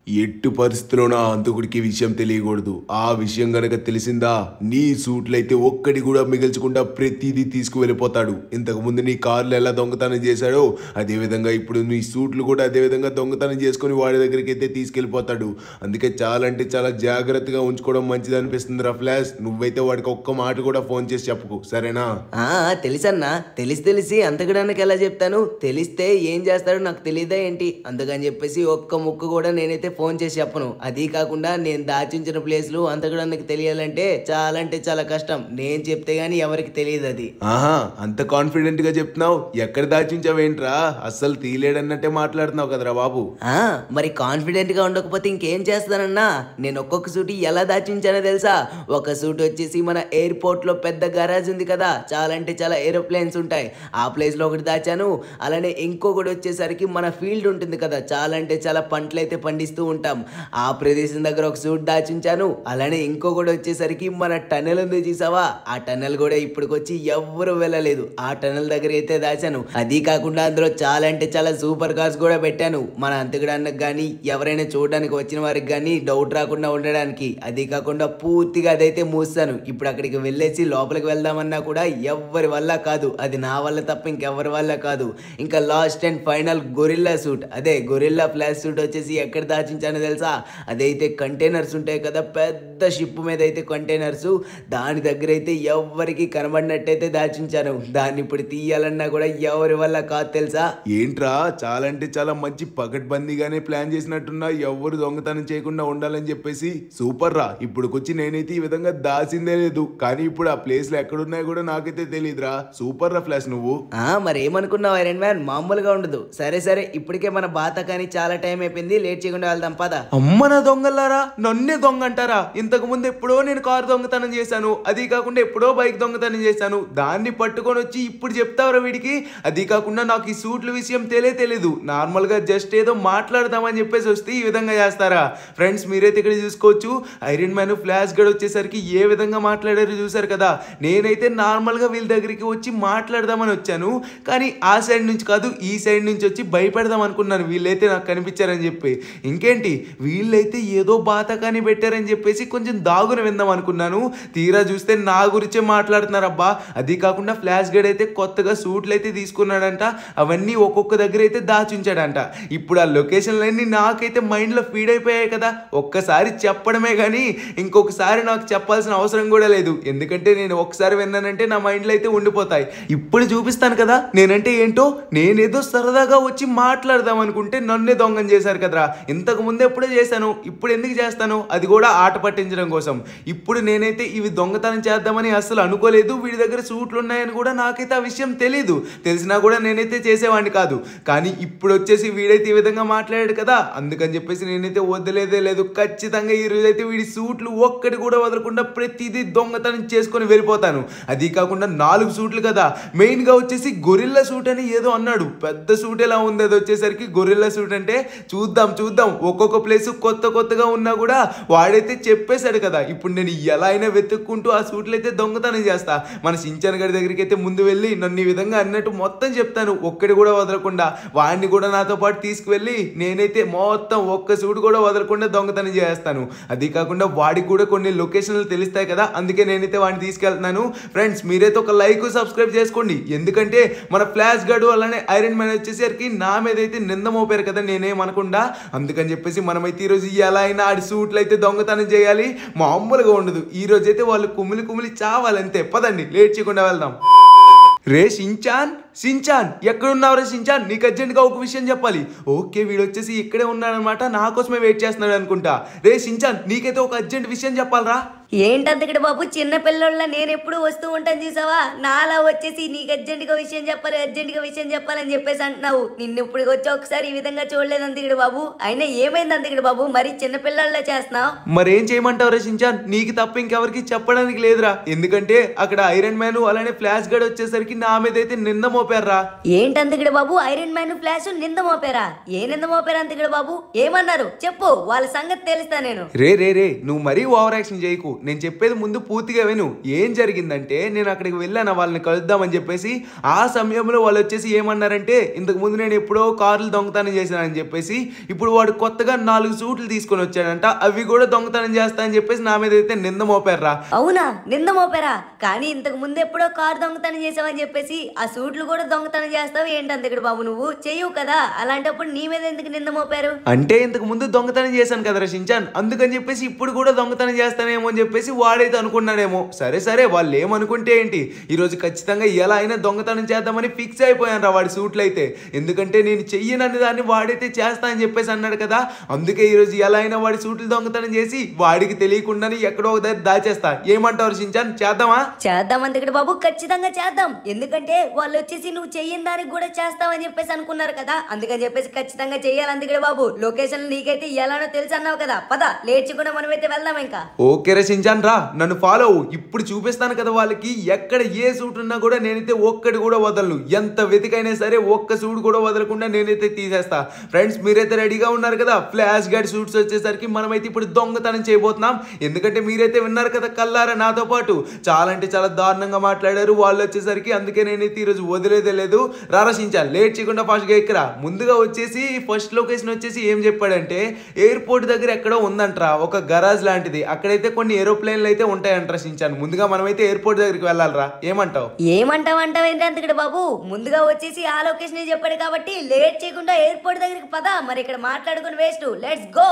ఎట్టు పరిస్థితిలోనా అంతకుడికి విషయం తెలియకూడదు ఆ విషయం గనక తెలిసిందా నీ సూట్లయితే ఒక్కడి కూడా మిగిల్చకుండా ప్రతిదీ తీసుకువెళ్ళిపోతాడు ఇంతకు ముందు నీ కార్లు ఎలా దొంగతనం చేశాడో అదే విధంగా ఇప్పుడు నీ సూట్లు కూడా అదే విధంగా దొంగతనం చేసుకొని వాడి దగ్గరికి అయితే తీసుకెళ్ళిపోతాడు అందుకే చాలా అంటే చాలా జాగ్రత్తగా ఉంచుకోవడం మంచిది అనిపిస్తుంది రా ఫ్లాష్ నువ్వైతే వాడికి ఒక్క మాట కూడా ఫోన్ చేసి చెప్పుకో సరేనా ఆ తెలుసన్నా తెలిసి తెలిసి అంతకడానికి ఎలా చెప్తాను తెలిస్తే ఏం చేస్తాడో నాకు తెలియదా ఏంటి అందుకని చెప్పేసి ఒక్క ముక్క కూడా నేనైతే ఫోన్ చేసి చెప్పను అది కాకుండా నేను దాచించిన ప్లేస్లు అంతకడానికి తెలియాలంటే చాలా అంటే చాలా కష్టం నేను చెప్తే గానీ ఎవరికి తెలియదు అది ఆహా అంత కాన్ఫిడెంట్ గా చెప్తున్నావు ఎక్కడ దాచించావేంట్రా అస్సలు తీలేడన్నట్టే మాట్లాడుతున్నావు కదరా బాబు ఆ మరి కాన్ఫిడెంట్ గా ఉండకపోతే ఇంకేం చేస్తానన్నా నేను ఒక్కొక్క సూట్ ఎలా దాచించానో తెలుసా ఒక సూట్ వచ్చేసి మన ఎయిర్పోర్ట్ లో పెద్ద గరాజ్ ఉంది కదా చాలా అంటే చాలా ఏరోప్లేన్స్ ఉంటాయి ఆ ప్లేస్ లో ఒకటి దాచాను అలానే ఇంకొకటి వచ్చేసరికి మన ఫీల్డ్ ఉంటుంది కదా చాలా అంటే చాలా పంటలు అయితే పండిస్తూ ఉంటాం ఆ ప్రదేశం దగ్గర ఒక సూట్ దాచించాను అలానే ఇంకొకటి వచ్చేసరికి మన టనెల్ ఉంది చూసావా ఆ టనెల్ కూడా ఇప్పటికొచ్చి ఎవ్వరు వెళ్ళలేదు ఆ టనెల్ దగ్గర అయితే దాచాను అది కాకుండా అందులో చాలా అంటే చాలా సూపర్ కార్స్ కూడా పెట్టాను మన అంతకడానికి కానీ ఎవరైనా చూడడానికి వచ్చిన వారికి కానీ డౌట్ రాకుండా ఉండడానికి అది కాకుండా పూర్తిగా అదైతే మూస్తాను ఇప్పుడు అక్కడికి వెళ్ళేసి లోపలికి వెళ్దామన్నా కూడా ఎవ్వరి వల్ల కాదు అది నా వల్ల తప్ప ఇంకెవరి వల్ల కాదు ఇంకా last and final gorilla suit అదే గొరిల్లా ఫ్లాష్ సూట్ వచ్చేసి ఎక్కడ దాచించానో తెలుసా అదైతే కంటైనర్స్ ఉంటాయి కదా పెద్ద షిప్ మీద అయితే కంటైనర్స్ దాని దగ్గర అయితే ఎవ్వరికి కనబడినట్టయితే దాచించాను దాన్ని ఇప్పుడు తీయాలన్నా కూడా ఎవరి వల్ల కాదు తెలుసా ఏంట్రా చాలా అంటే చాలా మంచి పకడ్బందీగానే ప్లాన్ చేసినట్టున్నా ఎవరు దొంగతనం చేయకుండా ఉండాలని చెప్పేసి సూపర్ రా ఇప్పుడుకొచ్చి నేనైతే ఈ విధంగా దాచిందే లేదు కానీ ఇప్పుడు ఆ ప్లేస్లు ఎక్కడున్నాయో కూడా నాకైతే తెలియదురా సూపర్ రా ఫ్లాష్ నువ్వు ఆ మరి ఏమనుకున్నావు ఐరన్ మ్యాన్ మామూలుగా ఉండదు సరే సరే ఇప్పటికే మన బాత కానీ చాలా టైం అయిపోయింది లేట్ చేయకుండా వెళ్దాం పద అమ్మ నా దొంగలారా నన్నే దొంగ అంటారా ఇంతకు ముందు ఎప్పుడో నేను కారు దొంగతనం చేశాను అది కాకుండా ఎప్పుడో బైక్ దొంగతనం చేశాను దాన్ని పట్టుకొని వచ్చి ఇప్పుడు చెప్తావరా వీడికి అది కాకుండా నాకు ఈ సూట్ల విషయం తెలియ తెలీదు నార్మల్ గా జస్ట్ ఏదో మాట్లాడదామని చెప్పేసి వస్తే ఈ విధంగా చేస్తారా ఫ్రెండ్స్ మీరైతే ఇక్కడ చూసుకోవచ్చు ఐరన్ మ్యాన్ ఫ్లాష్ గడ్ వచ్చేసరికి ఏ విధంగా మాట్లాడారో చూసారు కదా నేనైతే నార్మల్ గా వీళ్ళ దగ్గరికి వచ్చి మాట్లాడదామని వచ్చాను కానీ ఆ సైడ్ నుంచి కాదు ఈ సైడ్ నుంచి వచ్చి భయపెడదాం అనుకున్నాను వీళ్ళైతే నాకు కనిపించారని చెప్పి ఇంకేంటి వీళ్ళైతే ఏదో బాతకాని పెట్టారని చెప్పేసి కొంచెం దాగున విందాం అనుకున్నాను తీరా చూస్తే నా గురించే మాట్లాడుతున్నారు అబ్బా అది కాకుండా ఫ్లాష్ గడ్ అయితే కొత్తగా సూట్లు అయితే తీసుకున్నాడంట అవన్నీ ఒక్కొక్క దగ్గర అయితే దాచుంచాడంట ఇప్పుడు ఆ లొకేషన్లన్నీ నాకైతే మైండ్లో ఫీడ్ అయిపోయాయి కదా ఒక్కసారి చెప్పడమే కానీ ఇంకొకసారి నాకు చెప్పాల్సిన అవసరం కూడా లేదు ఎందుకంటే నేను ఒకసారి విన్నానంటే నా మైండ్లో అయితే ఉండిపోతాయి ఇప్పుడు చూపిస్తాను కదా నేనంటే ఏంటో నేనేదో సరదాగా వచ్చి మాట్లాడదాం అనుకుంటే నన్నే దొంగం చేశారు కదరా ఇంతకు ముందు ఎప్పుడో చేశాను ఇప్పుడు ఎందుకు చేస్తాను అది కూడా ఆట పట్టించడం కోసం ఇప్పుడు నేనైతే ఇవి దొంగతనం చేద్దామని అస్సలు అనుకోలేదు వీడి దగ్గర సూట్లు ఉన్నాయని కూడా నాకైతే ఆ విషయం తెలీదు తెలిసినా కూడా నేనైతే చేసేవాడిని కాదు కానీ ఇప్పుడు వచ్చేసి వీడైతే ఈ విధంగా మాట్లాడాడు కదా అందుకని చెప్పేసి నేనైతే వదిలేదే లేదు ఖచ్చితంగా ఈ రోజు అయితే వీడి సూట్లు ఒక్కటి కూడా వదలకుండా ప్రతిదీ దొంగతనం చేసుకొని వెళ్ళిపోతాను అది కాకుండా నాలుగు సూట్లు కదా మెయిన్ గా వచ్చేసి గొరిల్లా సూట్ అని ఏదో అన్నాడు పెద్ద సూట్ ఎలా ఉంది అది వచ్చేసరికి గొరిల్లా సూట్ అంటే చూద్దాం చూద్దాం ఒక్కొక్క ప్లేస్ కొత్త కొత్తగా ఉన్నా కూడా వాడైతే చెప్పేశాడు కదా ఇప్పుడు నేను ఎలా అయినా వెతుక్కుంటూ ఆ సూట్లు అయితే దొంగతనం చేస్తా మన సించాన్ గారి దగ్గరికి అయితే ముందు వెళ్ళి నన్ను ఈ విధంగా అన్నట్టు మొత్తం చెప్తాను ఒక్కడి కూడా వదలకుండా వాడిని కూడా నాతో పాటు తీసుకువెళ్ళి నేనైతే మొత్తం ఒక్క సూట్ కూడా వదలకుండా దొంగతనం చేస్తాను అది కాకుండా వాడికి కూడా కొన్ని లొకేషన్లు తెలుస్తాయి కదా అందుకే నేనైతే వాడిని తీసుకెళ్తున్నాను ఫ్రెండ్స్ మీరైతే ఒక లైక్ సబ్స్క్రైబ్ చేసుకోండి ఎందుకంటే మన ఫ్లాష్ గడు అలానే ఐరన్ మ్యాన్ వచ్చేసరికి నా మీద అయితే నింద మోపారు కదా నేనేమనకుండా అందుకని చెప్పేసి మనమైతే ఈరోజు ఎలా అయినా ఆడి సూట్లు అయితే దొంగతనం చేయాలి మామూలుగా ఉండదు ఈ రోజు అయితే వాళ్ళు కుమిలి కుమిలి చావాలంతే పదండి లేట్ చేయకుండా వెళ్దాం రే షించాన్ షించాన్ ఎక్కడున్నావు రే షించాన్ నీకు అర్జెంట్గా ఒక విషయం చెప్పాలి ఓకే వీడు వచ్చేసి ఇక్కడే ఉన్నాడనమాట నా కోసమే వెయిట్ చేస్తున్నాడు అనుకుంటా రే షించాన్ నీకైతే ఒక అర్జెంట్ విషయం చెప్పాలరా ఏంటంతకడ బాబు చిన్న పిల్లోళ్ళ నేను ఎప్పుడు వస్తూ ఉంటాను చూసావా నాలా వచ్చేసి నీకు అర్జెంటుగా విషయం చెప్పాలి అర్జెంటుగా విషయం చెప్పాలని చెప్పేసి అంటున్నావు నిన్ను ఇప్పుడు వచ్చి ఒకసారి ఈ విధంగా చూడలేదు అంతకడ బాబు అయినా ఏమైంది అంతకడ బాబు మరి చిన్న పిల్లల్లా చేస్తున్నావు మరేం చేయమంటావు రే షించాన్ నీకు తప్ప ఇంకెవరికి చెప్పడానికి లేదురా ఎందుకంటే అక్కడ ఐరన్ మ్యాన్ అలానే ఫ్లాష్ గడ్ వచ్చేసరికి నా మీద అయితే నింద మోపారా ఏంటంతకిడ బాబు ఐరన్ మ్యాన్ ఫ్లాష్ నింద మోపారా ఏ నింద మోపారా అంతకిడ బాబు ఏమన్నారు చెప్పు వాళ్ళ సంగతి తెలుస్తా నేను రే రే రే నువ్వు మరీ ఓవర్ యాక్షన్ చేయకు నేను చెప్పేది ముందు పూర్తిగా విను ఏం జరిగిందంటే నేను అక్కడికి వెళ్ళాను వాళ్ళని కలుద్దామని చెప్పేసి ఆ సమయంలో వాళ్ళు వచ్చేసి ఏమన్నారంటే ఇంతకు ముందు నేను ఎప్పుడో కార్లు దొంగతనం చేశానని చెప్పేసి ఇప్పుడు వాడు కొత్తగా నాలుగు సూట్లు తీసుకొని వచ్చాడంట అవి కూడా దొంగతనం చేస్తా అని చెప్పేసి నా మీద అయితే నింద మోపారా అవునా నింద మోపారా కానీ ఇంతకు ముందు ఎప్పుడో కారు దొంగతనం చేసావని చెప్పేసి ఆ సూట్లు కూడా దొంగతనం చేస్తావు ఏంటంతకిడ బాబు నువ్వు చెయ్యవు కదా అలాంటప్పుడు నీ మీద ఎందుకు నింద మోపారు అంటే ఇంతకు ముందు దొంగతనం చేశాను కదా రషించాన్ అందుకని చెప్పేసి ఇప్పుడు కూడా దొంగతనం చేస్తానేమో అని చెప్పేసి వాడైతే అనుకున్నాడేమో సరే సరే వాళ్ళు ఏమనుకుంటే ఏంటి ఈరోజు ఖచ్చితంగా ఎలా అయినా దొంగతనం చేద్దామని ఫిక్స్ అయిపోయాను రా వాడి సూట్లు అయితే ఎందుకంటే నేను చెయ్యనని దాన్ని వాడైతే చేస్తా అని చెప్పేసి అన్నాడు కదా అందుకే ఈరోజు ఎలా అయినా వాడి సూట్లు దొంగతనం చేసి వాడికి తెలియకుండానే ఎక్కడో ఒక దగ్గర దాచేస్తా ఏమంటావు రషించాన్ చేద్దామా చేద్దాం అంతకడ బాబు ఖచ్చితంగా చేద్దాం ఎందుకంటే వాళ్ళు వచ్చేసి నువ్వు చెయ్యని దానికి కూడా చేస్తావని చెప్పేసి అనుకున్నారు కదా అందుకని చెప్పేసి ఖచ్చితంగా చెయ్యాలి అందుకడ బాబు లొకేషన్ నీకైతే ఎలానో తెలుసు అన్నావు కదా పద లేచుకుండా మనమైతే వెళ్దాం ఇంకా ఓకే రచించాను రా నన్ను ఫాలో అవ్వు ఇప్పుడు చూపిస్తాను కదా వాళ్ళకి ఎక్కడ ఏ సూట్ ఉన్నా కూడా నేనైతే ఒక్కటి కూడా వదలను ఎంత వెతికైనా సరే ఒక్క సూట్ కూడా వదలకుండా నేనైతే తీసేస్తా ఫ్రెండ్స్ మీరైతే రెడీగా ఉన్నారు కదా ఫ్లాష్ గార్డ్ సూట్స్ వచ్చేసరికి మనమైతే ఇప్పుడు దొంగతనం చేయబోతున్నాం ఎందుకంటే మీరైతే విన్నారు కదా కల్లారా నాతో పాటు చాలా అంటే చాలా దారుణంగా మాట్లాడారు వాళ్ళు వచ్చేసరికి అందుకే నేనైతే ఈరోజు వదిలేదే లేదు రారసించాను లేట్ చేయకుండా ఫాస్ట్గా ఎక్కరా ముందుగా వచ్చేసి ఫస్ట్ లొకేషన్ వచ్చేసి ఏం చెప్పాడంటే ఎయిర్పోర్ట్ దగ్గర ఎక్కడో ఉందంట్రా ఒక గరాజ్ లాంటిది అక్కడైతే కొన్ని ఏరోప్లేన్లు అయితే ఉంటాయంట సించాను ముందుగా మనమైతే ఎయిర్పోర్ట్ దగ్గరికి వెళ్ళాలిరా ఏమంటావు ఏమంటావు అంటావు ఏంటి అంతకడ బాబు ముందుగా వచ్చేసి ఆ లొకేషన్ చెప్పాడు కాబట్టి లేట్ చేయకుండా ఎయిర్పోర్ట్ దగ్గరికి పద మరి ఇక్కడ మాట్లాడుకుని waste let's go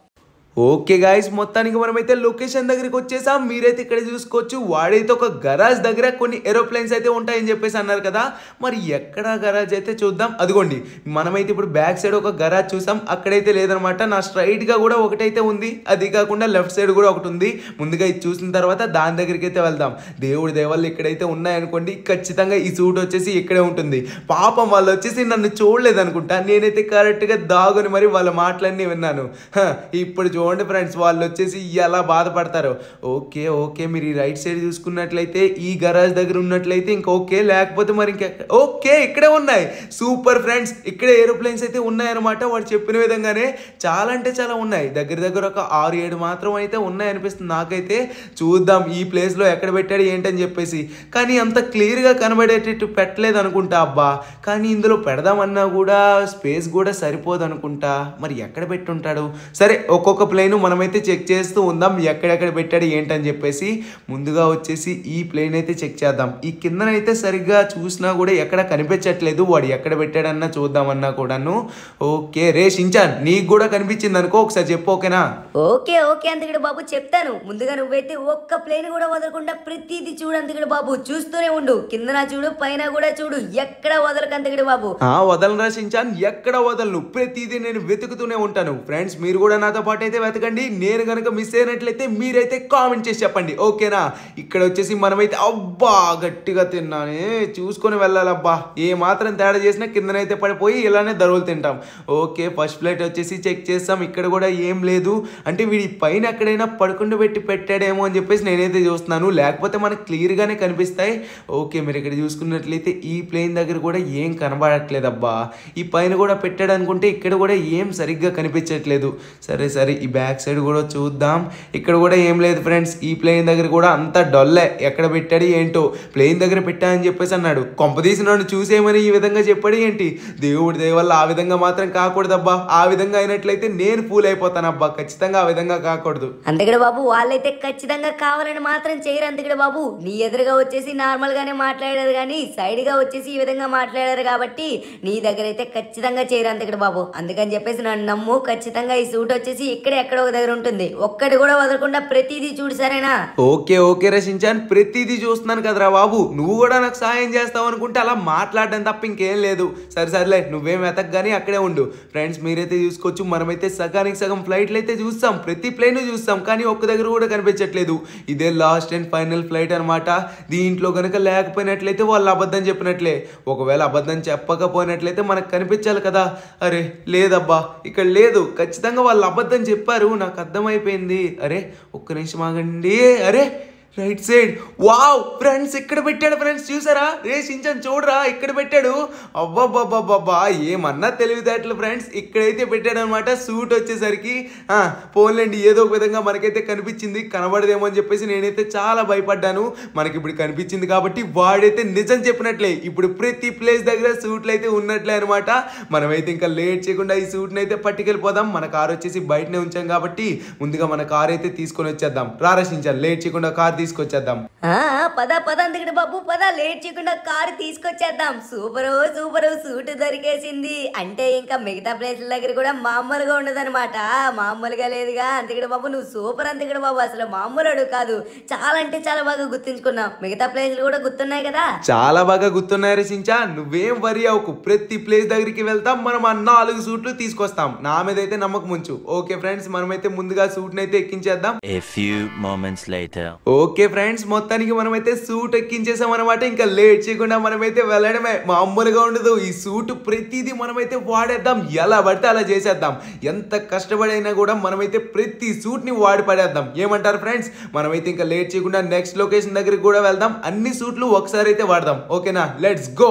okay guys మొత్తానికి మనమైతే లొకేషన్ దగ్గరికి వచ్చేసాం మీరైతే ఇక్కడ చూసుకోవచ్చు వాడైతే ఒక గరాజ్ దగ్గర కొన్ని ఏరోప్లేన్స్ అయితే ఉంటాయని చెప్పేసి అన్నారు కదా మరి ఎక్కడ గరాజ్ అయితే చూద్దాం అదిగోండి మనమైతే ఇప్పుడు బ్యాక్ సైడ్ ఒక గరాజ్ చూసాం అక్కడైతే లేదనమాట నా స్ట్రైట్ గా కూడా ఒకటైతే ఉంది అది కాకుండా లెఫ్ట్ సైడ్ కూడా ఒకటి ఉంది ముందుగా ఇది చూసిన తర్వాత దాని దగ్గరికి అయితే వెళ్దాం దేవుడి దేవాళ్ళు ఇక్కడైతే ఉన్నాయనుకోండి ఖచ్చితంగా ఈ సూట్ వచ్చేసి ఇక్కడే ఉంటుంది పాపం వాళ్ళు వచ్చేసి నన్ను చూడలేదు అనుకుంటా నేనైతే కరెక్ట్ గా దాగుని మరి వాళ్ళ మాటలన్నీ విన్నాను హ, ఇప్పుడు చూడండి ఫ్రెండ్స్ వాళ్ళు వచ్చేసి ఎలా బాధపడతారు ఓకే ఓకే మీరు ఈ రైట్ సైడ్ చూసుకున్నట్లయితే ఈ గరాజ్ దగ్గర ఉన్నట్లయితే ఇంక ఓకే లేకపోతే మరి ఇంక ఓకే ఇక్కడే ఉన్నాయి సూపర్ ఫ్రెండ్స్ ఇక్కడే ఏరోప్లేన్స్ అయితే ఉన్నాయన్నమాట వాడు చెప్పిన విధంగానే చాలా అంటే చాలా ఉన్నాయి దగ్గర దగ్గర ఒక ఆరు ఏడు మాత్రం అయితే ఉన్నాయి అనిపిస్తుంది నాకైతే చూద్దాం ఈ ప్లేస్లో ఎక్కడ పెట్టాడు ఏంటని చెప్పేసి కానీ అంత క్లియర్గా కనబడేటట్టు పెట్టలేదు అనుకుంటా అబ్బా కానీ ఇందులో పెడదామన్నా కూడా స్పేస్ కూడా సరిపోదు అనుకుంటా మరి ఎక్కడ పెట్టుంటాడు సరే ఒక్కొక్క ప్లేన్ మనమైతే చెక్ చేస్తూ ఉందాం ఎక్కడెక్కడ పెట్టాడు ఏంటని చెప్పేసి ముందుగా వచ్చేసి ఈ ప్లేన్ అయితే చెక్ చేద్దాం ఈ కిందనైతే సరిగ్గా చూసినా కూడా ఎక్కడ కనిపించట్లేదు వాడు ఎక్కడ పెట్టాడన్నా చూద్దామన్నా కూడాను ఓకే రే షించాన్ నీకు కూడా కనిపించింది అనుకో ఒకసారి చెప్పు ఓకేనా ఓకే ఓకే అంతకడ బాబు చెప్తాను ముందుగా నువ్వైతే ఒక్క ప్లేన్ కూడా వదలకుండా ప్రతిదీ చూడు అంతకడ బాబు చూస్తూనే ఉండు కిందన చూడు పైన కూడా చూడు ఎక్కడ వదలక అంతకడ బాబు ఆ వదలరా షించాన్ ఎక్కడ వదలను ప్రతిదీ నేను వెతుకుతూనే ఉంటాను ఫ్రెండ్స్ మీరు కూడా నాతో పాటు అయితే వెతకండి నేను కనుక మిస్ అయినట్లయితే మీరైతే కామెంట్ చేసి చెప్పండి ఓకేనా ఇక్కడ వచ్చేసి మనమైతే అబ్బా గట్టిగా తిన్నానే చూసుకొని వెళ్ళాలబ్బా ఏ మాత్రం తేడా చేసినా కిందనైతే పడిపోయి ఇలానే దరువులు తింటాం ఓకే ఫస్ట్ ఫ్లైట్ వచ్చేసి చెక్ చేస్తాం ఇక్కడ కూడా ఏం లేదు అంటే వీడి పైన ఎక్కడైనా పడుకుంటూ పెట్టి పెట్టాడేమో అని చెప్పేసి నేనైతే చూస్తున్నాను లేకపోతే మనకు క్లియర్గానే కనిపిస్తాయి ఓకే మీరు ఇక్కడ చూసుకున్నట్లయితే ఈ ప్లేన్ దగ్గర కూడా ఏం కనబడట్లేదు అబ్బా ఈ పైన కూడా పెట్టాడు అనుకుంటే ఇక్కడ కూడా ఏం సరిగ్గా కనిపించట్లేదు సరే సరే ఈ బ్యాక్ సైడ్ కూడా చూద్దాం ఇక్కడ కూడా ఏం లేదు ఫ్రెండ్స్ ఈ ప్లేన్ దగ్గర కూడా అంతా డొల్లే ఎక్కడ పెట్టాడు ఏంటో ప్లేన్ దగ్గర పెట్టా అని చెప్పేసి అన్నాడు కొంపదీసి నన్ను చూసేయమని ఈ విధంగా చెప్పాడు ఏంటి దేవుడి దయ వల్ల ఆ విధంగా మాత్రం కాకూడదబ్బా ఆ విధంగా అయినట్లయితే నేను ఫూల్ అయిపోతానబ్బా ఖచ్చితంగా ఆ విధంగా కాకూడదు అంతకడ బాబు వాళ్ళైతే ఖచ్చితంగా కావాలని మాత్రం చేయరు అంతకడ బాబు నీ ఎదురుగా వచ్చేసి నార్మల్ గానే మాట్లాడారు కానీ సైడ్ గా వచ్చేసి ఈ విధంగా మాట్లాడారు కాబట్టి నీ దగ్గర అయితే ఖచ్చితంగా చేయరు అంతకడ బాబు అందుకని చెప్పేసి నన్ను నమ్ము ఖచ్చితంగా ఈ సూట్ వచ్చేసి ఇక్కడ ఎక్కడ ఒక దగ్గర ఉంటుంది ఒక్కటి కూడా వదలకుండా ప్రతిదీ చూడు సరేనా ఓకే ఓకే రచించాను ప్రతిదీ చూస్తున్నాను కదరా బాబు నువ్వు కూడా నాకు సహాయం చేస్తావు అనుకుంటే అలా మాట్లాడడం తప్ప ఇంకేం లేదు సరే సర్లే నువ్వేం వెతకగానే అక్కడే ఉండు ఫ్రెండ్స్ మీరైతే చూసుకోవచ్చు మనమైతే సగానికి సగం ఫ్లైట్లు అయితే చూస్తాం ప్రతి ప్లేన్ చూస్తాం కానీ ఒక్క దగ్గర కూడా కనిపించట్లేదు ఇదే లాస్ట్ అండ్ ఫైనల్ ఫ్లైట్ అనమాట దీంట్లో కనుక లేకపోయినట్లయితే వాళ్ళు అబద్ధం చెప్పినట్లే ఒకవేళ అబద్ధం చెప్పకపోయినట్లయితే మనకు కనిపించాలి కదా అరే లేదబ్బా ఇక్కడ లేదు ఖచ్చితంగా వాళ్ళు అబద్ధం చెప్పారు నాకు అర్థమైపోయింది అరే ఒక్క నిమిషం ఆగండి అరే రైట్ సైడ్ వావ్ ఫ్రెండ్స్ ఇక్కడ పెట్టాడు ఫ్రెండ్స్ చూసారా రే సించన్ చూడరా ఇక్కడ పెట్టాడు అబ్బాబ్బాబ్బాబ్బా ఏమన్నా తెలివితేటలు ఫ్రెండ్స్ ఇక్కడైతే పెట్టాడు అనమాట సూట్ వచ్చేసరికి ఆ, పోన్లేండి ఏదో ఒక విధంగా మనకైతే కనిపించింది కనబడదేమో అని చెప్పేసి నేనైతే చాలా భయపడ్డాను మనకి ఇప్పుడు కనిపించింది కాబట్టి వాడైతే నిజం చెప్పినట్లే ఇప్పుడు ప్రతి ప్లేస్ దగ్గర సూట్లు అయితే ఉన్నట్లే అనమాట మనమైతే ఇంకా లేట్ చేయకుండా ఈ సూట్ని అయితే పట్టుకెళ్ళిపోదాం మన కార్ వచ్చేసి బయటనే ఉంచాం కాబట్టి ముందుగా మన కార్ అయితే తీసుకొని వచ్చేద్దాం రారసించాలి లేట్ చేయకుండా కార్ తీసుకొచ్చేద్దాం ఆ, పద పద అందుకని బాబు పద లేట్ చేయకుండా కారు తీసుకొచ్చేద్దాం సూపర్ సూపర్ సూట్ దొరికేసింది అంటే ఇంకా మిగతా ప్లేస్ల దగ్గర కూడా మామూలుగా ఉండదన్నమాట మామూలుగా లేదుగా అందుకని బాబు నువ్వు సూపర్ అందుకని బాబు అసలు మామూలుడు కాదు చాలా అంటే చాలా బాగా గుర్తుంచుకున్నావు మిగతా ప్లేస్లు కూడా గుర్తున్నాయి కదా చాలా బాగా గుర్తున్నాయి రసించా నువ్వేం వరి అవ్వకు ప్రతి ప్లేస్ దగ్గరికి వెళ్తాం మనం ఆ నాలుగు సూట్లు తీసుకొస్తాం నా మీద అయితే నమ్మకం ఉంచు ఓకే ఫ్రెండ్స్ మనమైతే ముందుగా సూట్ని అయితే ఎక్కించేద్దాం A few moments later. Okay friends మొత్తానికి మనమైతే సూట్ ఎక్కించేసాం అనమాట ఇంకా లేట్ చేయకుండా మనమైతే వెళ్ళడమే మామూలుగా ఉండదు ఈ సూట్ ప్రతిదీ మనమైతే వాడేద్దాం ఎలా పడితే అలా చేసేద్దాం ఎంత కష్టపడైనా కూడా మనమైతే ప్రతి సూట్ ని వాడి పడేద్దాం ఏమంటారు ఫ్రెండ్స్ మనమైతే ఇంకా లేట్ చేయకుండా నెక్స్ట్ లొకేషన్ దగ్గరికి కూడా వెళ్దాం అన్ని సూట్లు ఒకసారి అయితే వాడదాం ఓకేనా లెట్స్ గో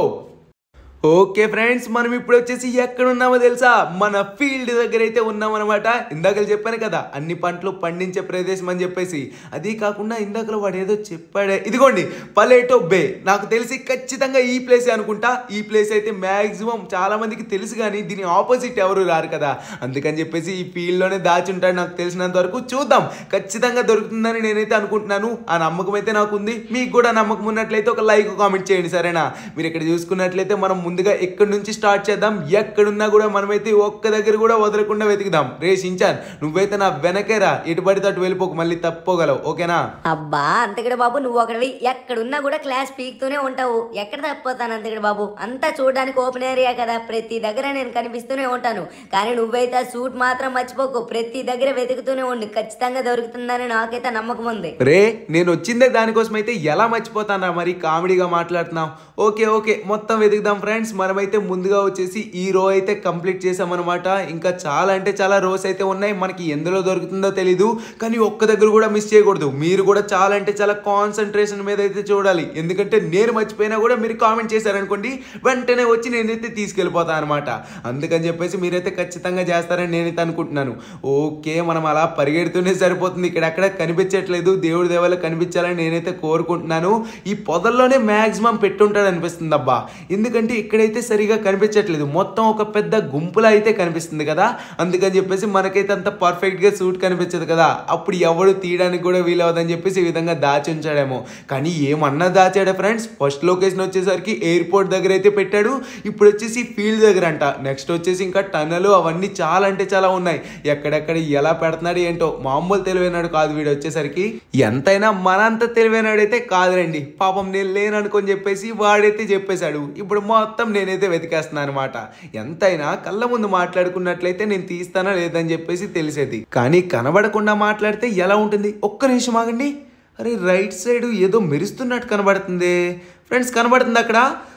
ఓకే ఫ్రెండ్స్ మనం ఇప్పుడు వచ్చేసి ఎక్కడ ఉన్నామో తెలుసా మన ఫీల్డ్ దగ్గర అయితే ఉన్నామన్నమాట ఇందాక చెప్పాను కదా అన్ని పంటలు పండించే ప్రదేశం అని చెప్పేసి అది కాకుండా ఇందాకలో వాడు ఏదో చెప్పాడే ఇదిగోండి పలేటో బే నాకు తెలిసి ఖచ్చితంగా ఈ ప్లేస్ అనుకుంటా ఈ ప్లేస్ అయితే మ్యాక్సిమం చాలా మందికి తెలుసు కానీ దీని ఆపోజిట్ ఎవరు రారు కదా అందుకని చెప్పేసి ఈ ఫీల్డ్లోనే దాచి ఉంటాడు నాకు తెలిసినంత వరకు చూద్దాం ఖచ్చితంగా దొరుకుతుందని నేనైతే అనుకుంటున్నాను ఆ నమ్మకం అయితే నాకు ఉంది మీకు కూడా నమ్మకం ఉన్నట్లయితే ఒక లైక్ కామెంట్ చేయండి సరేనా మీరు ఇక్కడ చూసుకున్నట్లయితే మనం ముందుగా ఎక్కడి నుంచి స్టార్ట్ చేద్దాం ఎక్కడున్నా కూడా మనమైతే ఒక్క దగ్గర కూడా వదలకుండా వెతుకుదాం రే షించాన్ నువ్వైతే నా వెనకేరా ఎటు పడితే అటు వెళ్ళిపోకు మళ్ళీ తప్పుకోగలవు ఓకేనా అబ్బా అంతకడ బాబు నువ్వు ఒకటివి ఎక్కడున్నా కూడా క్లాస్ పీక్తూనే ఉంటావు ఎక్కడ తప్పిపోతాను అంతకడ బాబు అంతా చూడడానికి ఓపెన్ ఏరియా కదా ప్రతి దగ్గర నేను కనిపిస్తూనే ఉంటాను కానీ నువ్వైతే ఆ సూట్ మాత్రం మర్చిపోకు ప్రతి దగ్గర వెతుకుతూనే ఉండు ఖచ్చితంగా దొరుకుతుందని నాకైతే నమ్మకం ఉంది రే నేను వచ్చిందే దానికోసం అయితే ఎలా మర్చిపోతానా మరి కామెడీగా మాట్లాడుతున్నాం ఓకే ఓకే మొత్తం వెతుకుదాం ఫ్రెండ్స్ మనమైతే ముందుగా వచ్చేసి ఈ రో అయితే కంప్లీట్ చేసామన్నమాట ఇంకా చాలా అంటే చాలా రోస్ అయితే ఉన్నాయి మనకి ఎందులో దొరుకుతుందో తెలీదు కానీ ఒక్క దగ్గర కూడా మిస్ చేయకూడదు మీరు కూడా చాలా అంటే చాలా కాన్సన్ట్రేషన్ మీద అయితే చూడాలి ఎందుకంటే నేను మర్చిపోయినా కూడా మీరు కామెంట్ చేశారనుకోండి వెంటనే వచ్చి నేనైతే తీసుకెళ్ళిపోతాను అనమాట అందుకని చెప్పేసి మీరైతే ఖచ్చితంగా చేస్తారని నేనైతే అనుకుంటున్నాను ఓకే మనం అలా పరిగెడుతూనే సరిపోతుంది ఇక్కడ ఎక్కడ కనిపించట్లేదు దేవుడి దేవాల కనిపించాలని నేనైతే కోరుకుంటున్నాను ఈ పొదల్లోనే మ్యాక్సిమం పెట్టుంటాడు అనిపిస్తుంది అబ్బా ఎందుకంటే ఇక్కడైతే సరిగా కనిపించట్లేదు మొత్తం ఒక పెద్ద గుంపులా అయితే కనిపిస్తుంది కదా అందుకని చెప్పేసి మనకైతే అంత పర్ఫెక్ట్గా సూట్ కనిపించదు కదా అప్పుడు ఎవడు తీయడానికి కూడా వీలవదని చెప్పేసి ఈ విధంగా దాచి ఉంచాడేమో కానీ ఏమన్నా దాచాడా ఫ్రెండ్స్ ఫస్ట్ లొకేషన్ వచ్చేసరికి ఎయిర్పోర్ట్ దగ్గర అయితే పెట్టాడు ఇప్పుడు వచ్చేసి ఫీల్డ్ దగ్గర అంట నెక్స్ట్ వచ్చేసి ఇంకా టన్నలు అవన్నీ చాలా అంటే చాలా ఉన్నాయి ఎక్కడెక్కడ ఎలా పెడుతున్నాడు ఏంటో మామూలు తెలివైనాడు కాదు వీడు వచ్చేసరికి ఎంతైనా మనంత తెలివైనాడైతే కాదురండి పాపం నేను లేననుకొని చెప్పేసి వాడైతే చెప్పేశాడు ఇప్పుడు మొత్తం నేనైతే వెతికేస్తున్నాను అనమాట ఎంతైనా కళ్ళ ముందు మాట్లాడుకున్నట్లయితే నేను తీస్తానా లేదని చెప్పేసి తెలిసేది కానీ కనబడకుండా మాట్లాడితే ఎలా ఉంటుంది ఒక్క నిమిషం ఆగండి అరే రైట్ సైడ్ ఏదో మెరుస్తున్నట్టు కనబడుతుంది ఫ్రెండ్స్ కనబడుతుంది అక్కడ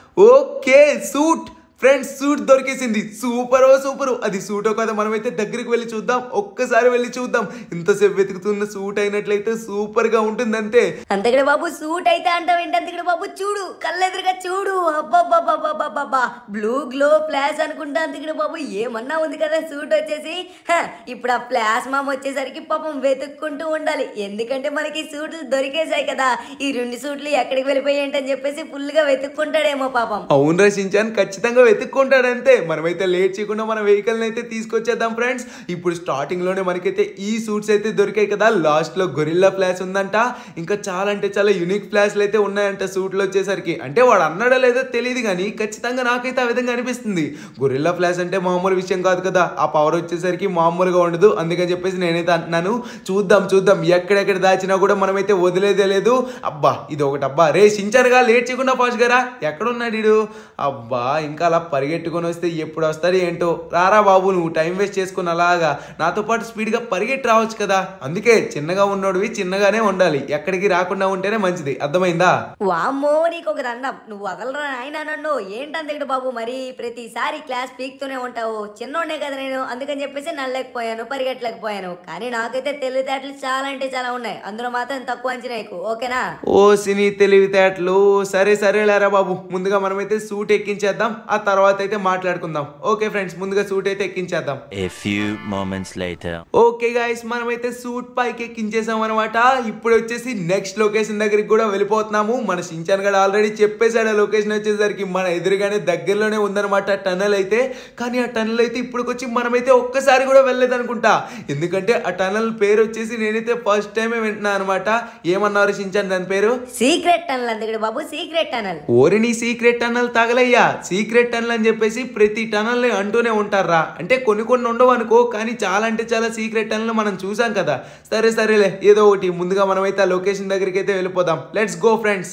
ఓకే సూట్ ఫ్రెండ్స్ సూట్ దొరికేసింది సూపర్ ఓ సూపర్ అది సూటో కదా మనమైతే దగ్గరికి వెళ్ళి చూద్దాం ఒక్కసారి వెళ్ళి చూద్దాం ఇంతసేపు వెతుకుతున్న సూట్ అయినట్లయితే సూపర్ గా ఉంటుందంతే అంతకడ బాబు సూట్ అయితే అంటావు ఏంటి అంతకడ బాబు చూడు కళ్ళెదురుగా చూడు అబ్బాబ్బాబ్బాబ్బాబ్బా బ్లూ గ్లో ఫ్లాష్ అనుకుంటా అంతకడ బాబు ఏమన్నా ఉంది కదా సూట్ వచ్చేసి హ, ఇప్పుడు ఆ ఫ్లాష్ మామ్ వచ్చేసరికి పాపం వెతుక్కుంటూ ఉండాలి ఎందుకంటే మనకి సూట్లు దొరికేసాయి కదా ఈ రెండు సూట్లు ఎక్కడికి వెళ్ళిపోయి ఏంటని చెప్పేసి ఫుల్ గా వెతుక్కుంటాడేమో పాపం అవును రచించాను ఖచ్చితంగా వెతుక్కుంటాడంతే మనమైతే లేట్ చేయకుండా మన వెహికల్ అయితే తీసుకొచ్చేద్దాం ఫ్రెండ్స్ ఇప్పుడు స్టార్టింగ్ లోనే మనకైతే ఈ సూట్స్ అయితే దొరికాయి కదా లాస్ట్ లో గొరిల్లా ఫ్లాష్ ఉందంట ఇంకా చాలా అంటే చాలా యూనిక్ ఫ్లాష్లు అయితే ఉన్నాయంట సూట్లు వచ్చేసరికి అంటే వాడు అన్నాడో లేదో తెలియదు కానీ ఖచ్చితంగా నాకైతే ఆ విధంగా అనిపిస్తుంది గొరిల్లా ఫ్లాష్ అంటే మామూలు విషయం కాదు కదా ఆ పవర్ వచ్చేసరికి మామూలుగా ఉండదు అందుకని చెప్పేసి నేనైతే అంటున్నాను చూద్దాం చూద్దాం ఎక్కడెక్కడ దాచినా కూడా మనమైతే వదిలేదే లేదు అబ్బా ఇది ఒకటి అబ్బా రే సించారుగా లేట్ చేయకుండా ఫాస్ట్ గారా ఎక్కడున్నాడు వీడు అబ్బా ఇంకా అలా అలా పరిగెట్టుకొని వస్తే ఎప్పుడు వస్తాడు ఏంటో రారా బాబు నువ్వు టైం వేస్ట్ చేసుకుని అలాగా నాతో పాటు స్పీడ్గా పరిగెట్టి రావచ్చు కదా అందుకే చిన్నగా ఉన్నోడివి చిన్నగానే ఉండాలి ఎక్కడికి రాకుండా ఉంటేనే మంచిది అర్థమైందా వామ్మో నీకు ఒక దండం నువ్వు వదలరా ఆయన నన్ను ఏంటంతటి బాబు మరి ప్రతిసారి క్లాస్ పీక్తూనే ఉంటావు చిన్నోడే కదా నేను అందుకని చెప్పేసి నల్లలేకపోయాను పరిగెట్టలేకపోయాను కానీ నాకైతే తెలివితేటలు చాలా అంటే చాలా ఉన్నాయి అందులో మాత్రం తక్కువ అంచనా ఎక్కువ ఓకేనా ఓ సినీ తెలివితేటలు సరే సరే లేరా బాబు ముందుగా మనమైతే సూట్ ఎక్కించేద్దాం ఆ తర్వాత అయితే మాట్లాడుకుందాం ఓకే ఫ్రెండ్స్ ముందుగా సూట్ అయితే ఎక్కించేద్దాం A few moments later. Okay guys మనమైతే సూట్ పైకి ఎక్కించేసాం అనమాట ఇప్పుడు వచ్చేసి నెక్స్ట్ లొకేషన్ దగ్గరికి కూడా వెళ్ళిపోతున్నాము మన షించాన్ గడ ఆల్రెడీ చెప్పేశాడు ఆ లొకేషన్ వచ్చేసరికి మన ఎదురుగానే దగ్గరలోనే ఉందన్నమాట టనల్ అయితే కానీ ఆ టనల్ అయితే ఇప్పటికొచ్చి మనమైతే ఒక్కసారి కూడా వెళ్ళలేదు అనుకుంటా ఎందుకంటే ఆ టనల్ పేరు వచ్చేసి నేనైతే ఫస్ట్ టైమే వింటున్నా అనమాట ఏమన్నారు షించాన్ దాని పేరు సీక్రెట్ టనల్ అందుకడు బాబు సీక్రెట్ టనల్ ఓరి నీ సీక్రెట్ టన్నల్ తగలయ్యా సీక్రెట్ టన్నల్ అని చెప్పేసి ప్రతి టన్నల్ని అంటూనే ఉంటారా అంటే కొన్ని కొన్ని ఉండవు అనుకో కానీ చాలా అంటే చాలా సీక్రెట్ టన్నల్ మనం చూసాం కదా సరే సరేలే ఏదో ఒకటి ముందుగా మనమైతే ఆ లొకేషన్ దగ్గరికి అయితే వెళ్ళిపోదాం let's go friends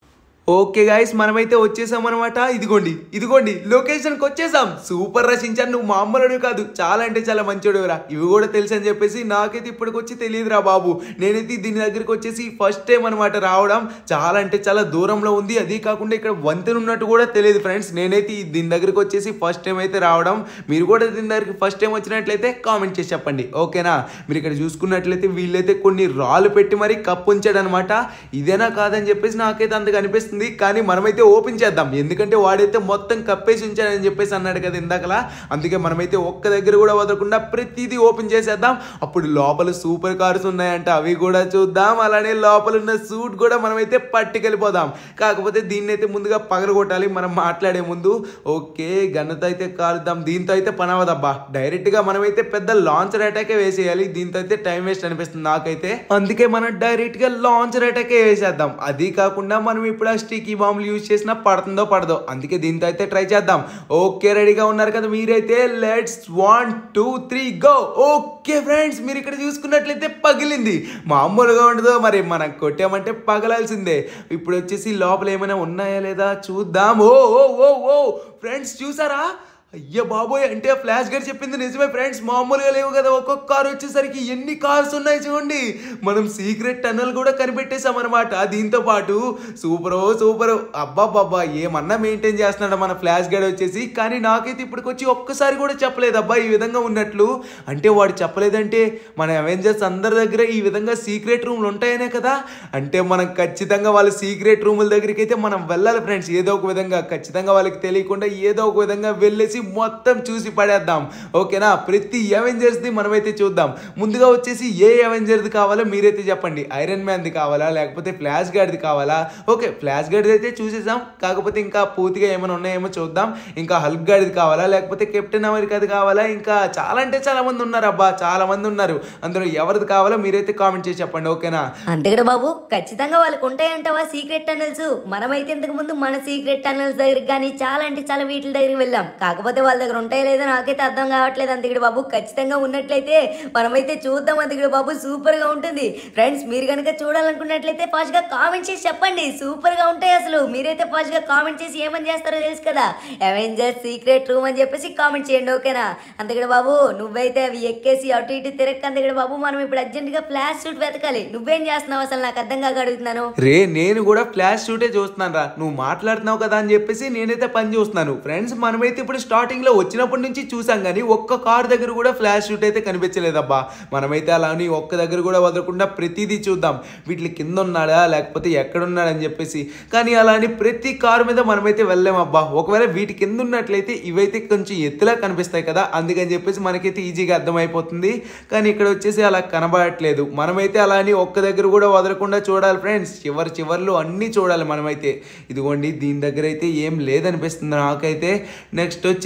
okay guys మనమైతే వచ్చేసాం అనమాట ఇదిగోండి ఇదిగోండి లొకేషన్కి వచ్చేసాం సూపర్ రచించాను నువ్వు మామూలుడు కాదు చాలా అంటే చాలా మంచోడురా ఇవి కూడా తెలుసు అని చెప్పేసి నాకైతే ఇప్పటికొచ్చి తెలియదురా బాబు నేనైతే దీని దగ్గరికి వచ్చేసి ఫస్ట్ టైం అనమాట రావడం చాలా అంటే చాలా దూరంలో ఉంది అది కాకుండా ఇక్కడ వంతెన ఉన్నట్టు కూడా తెలియదు ఫ్రెండ్స్ నేనైతే ఈ దీని దగ్గరికి వచ్చేసి ఫస్ట్ టైం అయితే రావడం మీరు కూడా దీని దగ్గరికి ఫస్ట్ టైం వచ్చినట్లయితే కామెంట్ చేసి చెప్పండి ఓకేనా మీరు ఇక్కడ చూసుకున్నట్లయితే వీళ్ళైతే కొన్ని రాళ్ళు పెట్టి మరీ కప్పు ఉంచాడు అనమాట ఇదేనా కాదని చెప్పేసి నాకైతే అంతగా అనిపిస్తుంది కానీ మనమైతే ఓపెన్ చేద్దాం ఎందుకంటే వాడైతే మొత్తం కప్పేసి ఉంచాడని చెప్పేసి అన్నాడు కదా ఇందాకలా అందుకే మనమైతే ఒక్క దగ్గర కూడా వదలకుండా ప్రతిదీ ఓపెన్ చేసేద్దాం అప్పుడు లోపల సూపర్ కార్స్ ఉన్నాయంట అవి కూడా చూద్దాం అలానే లోపల ఉన్న సూట్ కూడా మనమైతే పట్టుకెళ్ళిపోదాం కాకపోతే దీన్ని అయితే ముందుగా పగలగొట్టాలి మనం మాట్లాడే ముందు ఓకే గన్నతో అయితే కాలుద్దాం దీంతో అయితే పని అవ్వదబ్బా డైరెక్ట్ గా మనమైతే పెద్ద లాంచర్ అటాకే వేసేయాలి దీంతో అయితే టైం వేస్ట్ అనిపిస్తుంది నాకైతే అందుకే మనం డైరెక్ట్ గా లాంచర్ అటాకే వేసేద్దాం అది కాకుండా మనం ఇప్పుడు ఆ స్టికీ బాంబులు యూజ్ చేసినా పడుతుందో పడదో అందుకే దీంతో అయితే ట్రై చేద్దాం ఓకే రెడీగా ఉన్నారు కదా మీరైతే let's one two three go okay friends మీరు ఇక్కడ చూసుకున్నట్లయితే పగిలింది మామూలుగా ఉండదు మరి మనం కొట్టామంటే పగలాల్సిందే ఇప్పుడు వచ్చేసి లోపల ఏమైనా ఉన్నాయా లేదా చూద్దాం ఓ ఓ ఓ ఓ ఫ్రెండ్స్ చూసారా అయ్య బాబోయ్ అంటే ఫ్లాష్ గారు చెప్పింది నిజమే ఫ్రెండ్స్ మామూలుగా లేవు కదా ఒక్కొక్క కార్ వచ్చేసరికి ఎన్ని కార్స్ ఉన్నాయి చూడండి మనం సీక్రెట్ టన్నల్ కూడా కనిపెట్టేశాం అనమాట దీంతో పాటు సూపర్ సూపర్ అబ్బాబ్బా ఏమన్నా మెయింటైన్ చేస్తున్నాడు మన ఫ్లాష్ గార్డ్ వచ్చేసి కానీ నాకైతే ఇప్పటికొచ్చి ఒక్కసారి కూడా చెప్పలేదు అబ్బా ఈ విధంగా ఉన్నట్లు అంటే వాడు చెప్పలేదంటే మన అవెంజర్స్ అందరి దగ్గర ఈ విధంగా సీక్రెట్ రూమ్లు ఉంటాయనే కదా అంటే మనం ఖచ్చితంగా వాళ్ళ సీక్రెట్ రూముల దగ్గరికి అయితే మనం వెళ్ళాలి ఫ్రెండ్స్ ఏదో ఒక విధంగా ఖచ్చితంగా వాళ్ళకి తెలియకుండా ఏదో ఒక విధంగా వెళ్ళేసి మొత్తం చూసి పడేద్దాం ఓకేనా ప్రతి అవెంజర్స్ది మనమైతే చూద్దాం ముందుగా వచ్చేసి ఏ అవెంజర్ది కావాలో మీరైతే చెప్పండి ఐరన్ మ్యాన్ది కావాలా లేకపోతే ఫ్లాష్ గార్డ్ది కావాలా ఓకే ఫ్లాష్ గార్డ్ది అయితే చూసేసాం కాకపోతే ఇంకా పూర్తిగా ఏమైనా ఉన్నాయేమో చూద్దాం ఇంకా హల్క్ గార్డ్ది కావాలా లేకపోతే కెప్టెన్ అమెరికాది కావాలా ఇంకా చాలా అంటే చాలా మంది ఉన్నారు అబ్బా చాలా మంది ఉన్నారు అందులో ఎవరిది కావాలో మీరైతే కామెంట్ చేసి చెప్పండి ఓకేనా అంతేకడ బాబు ఖచ్చితంగా వాళ్ళకు ఉంటాయంటావా సీక్రెట్ టనల్స్ మనమైతే ఇంతకు ముందు మన సీక్రెట్ టనల్స్ దగ్గరికి కానీ చాలా అంటే చాలా వీటి దగ్గరికి వెళ్ళాం కాకపోతే వాళ్ళ దగ్గర ఉంటాయో లేదో నాకైతే అర్థం కావట్లేదు అంతకుడు బాబు ఖచ్చితంగా ఉన్నట్లయితే మనమైతే చూద్దాం అంతకుడు బాబు సూపర్ గా ఉంటుంది ఫ్రెండ్స్ మీరు కనుక చూడాలనుకున్నట్లయితే ఫాస్ట్ గా కామెంట్ చేసి చెప్పండి సూపర్ గా ఉంటాయి అసలు మీరైతే ఫాస్ట్ గా కామెంట్ చేసి ఏమని చేస్తారో తెలుసు కదా అవెంజర్స్ సీక్రెట్ రూమ్ అని చెప్పేసి కామెంట్ చేయండి ఓకేనా అంతకుడు బాబు నువ్వైతే అవి ఎక్కేసి అటు ఇటు తిరక్క అంతకుడు బాబు మనం ఇప్పుడు అర్జెంట్ గా ఫ్లాష్ షూట్ వెతకాలి నువ్వేం చేస్తున్నావు అసలు నాకు అర్థం కాక అడుగుతున్నాను రే నేను కూడా ఫ్లాష్ షూటే చూస్తున్నాను రా నువ్వు మాట్లాడుతున్నావు కదా అని చెప్పేసి నేనైతే పని చూస్తున్నాను ఫ్రెండ్స్ మనమైతే ఇప్పుడు స్టార్టింగ్ లో వచ్చినప్పటి నుంచి చూసాం కానీ ఒక్క కార్ దగ్గర కూడా ఫ్లాష్ షూట్ అయితే కనిపించలేదబ్బా మనమైతే అలా అని ఒక్క దగ్గర కూడా వదలకుండా ప్రతిదీ చూద్దాం వీటి కింద ఉన్నాడా లేకపోతే ఎక్కడ ఉన్నాడని చెప్పేసి కానీ అలా అని ప్రతి కారు మీద మనమైతే వెళ్ళామబ్బా ఒకవేళ వీటి కింద ఉన్నట్లయితే ఇవైతే కొంచెం ఎత్తులా కనిపిస్తాయి కదా అందుకని చెప్పేసి మనకైతే ఈజీగా అర్థమైపోతుంది కానీ ఇక్కడ వచ్చేసి అలా కనబడట్లేదు మనమైతే అలా అని ఒక్క దగ్గర కూడా వదలకుండా చూడాలి ఫ్రెండ్స్ చివరి చివర్లు అన్నీ చూడాలి మనమైతే ఇదిగోండి దీని దగ్గర అయితే ఏం లేదనిపిస్తుంది నాకైతే నెక్స్ట్ వచ్చేసి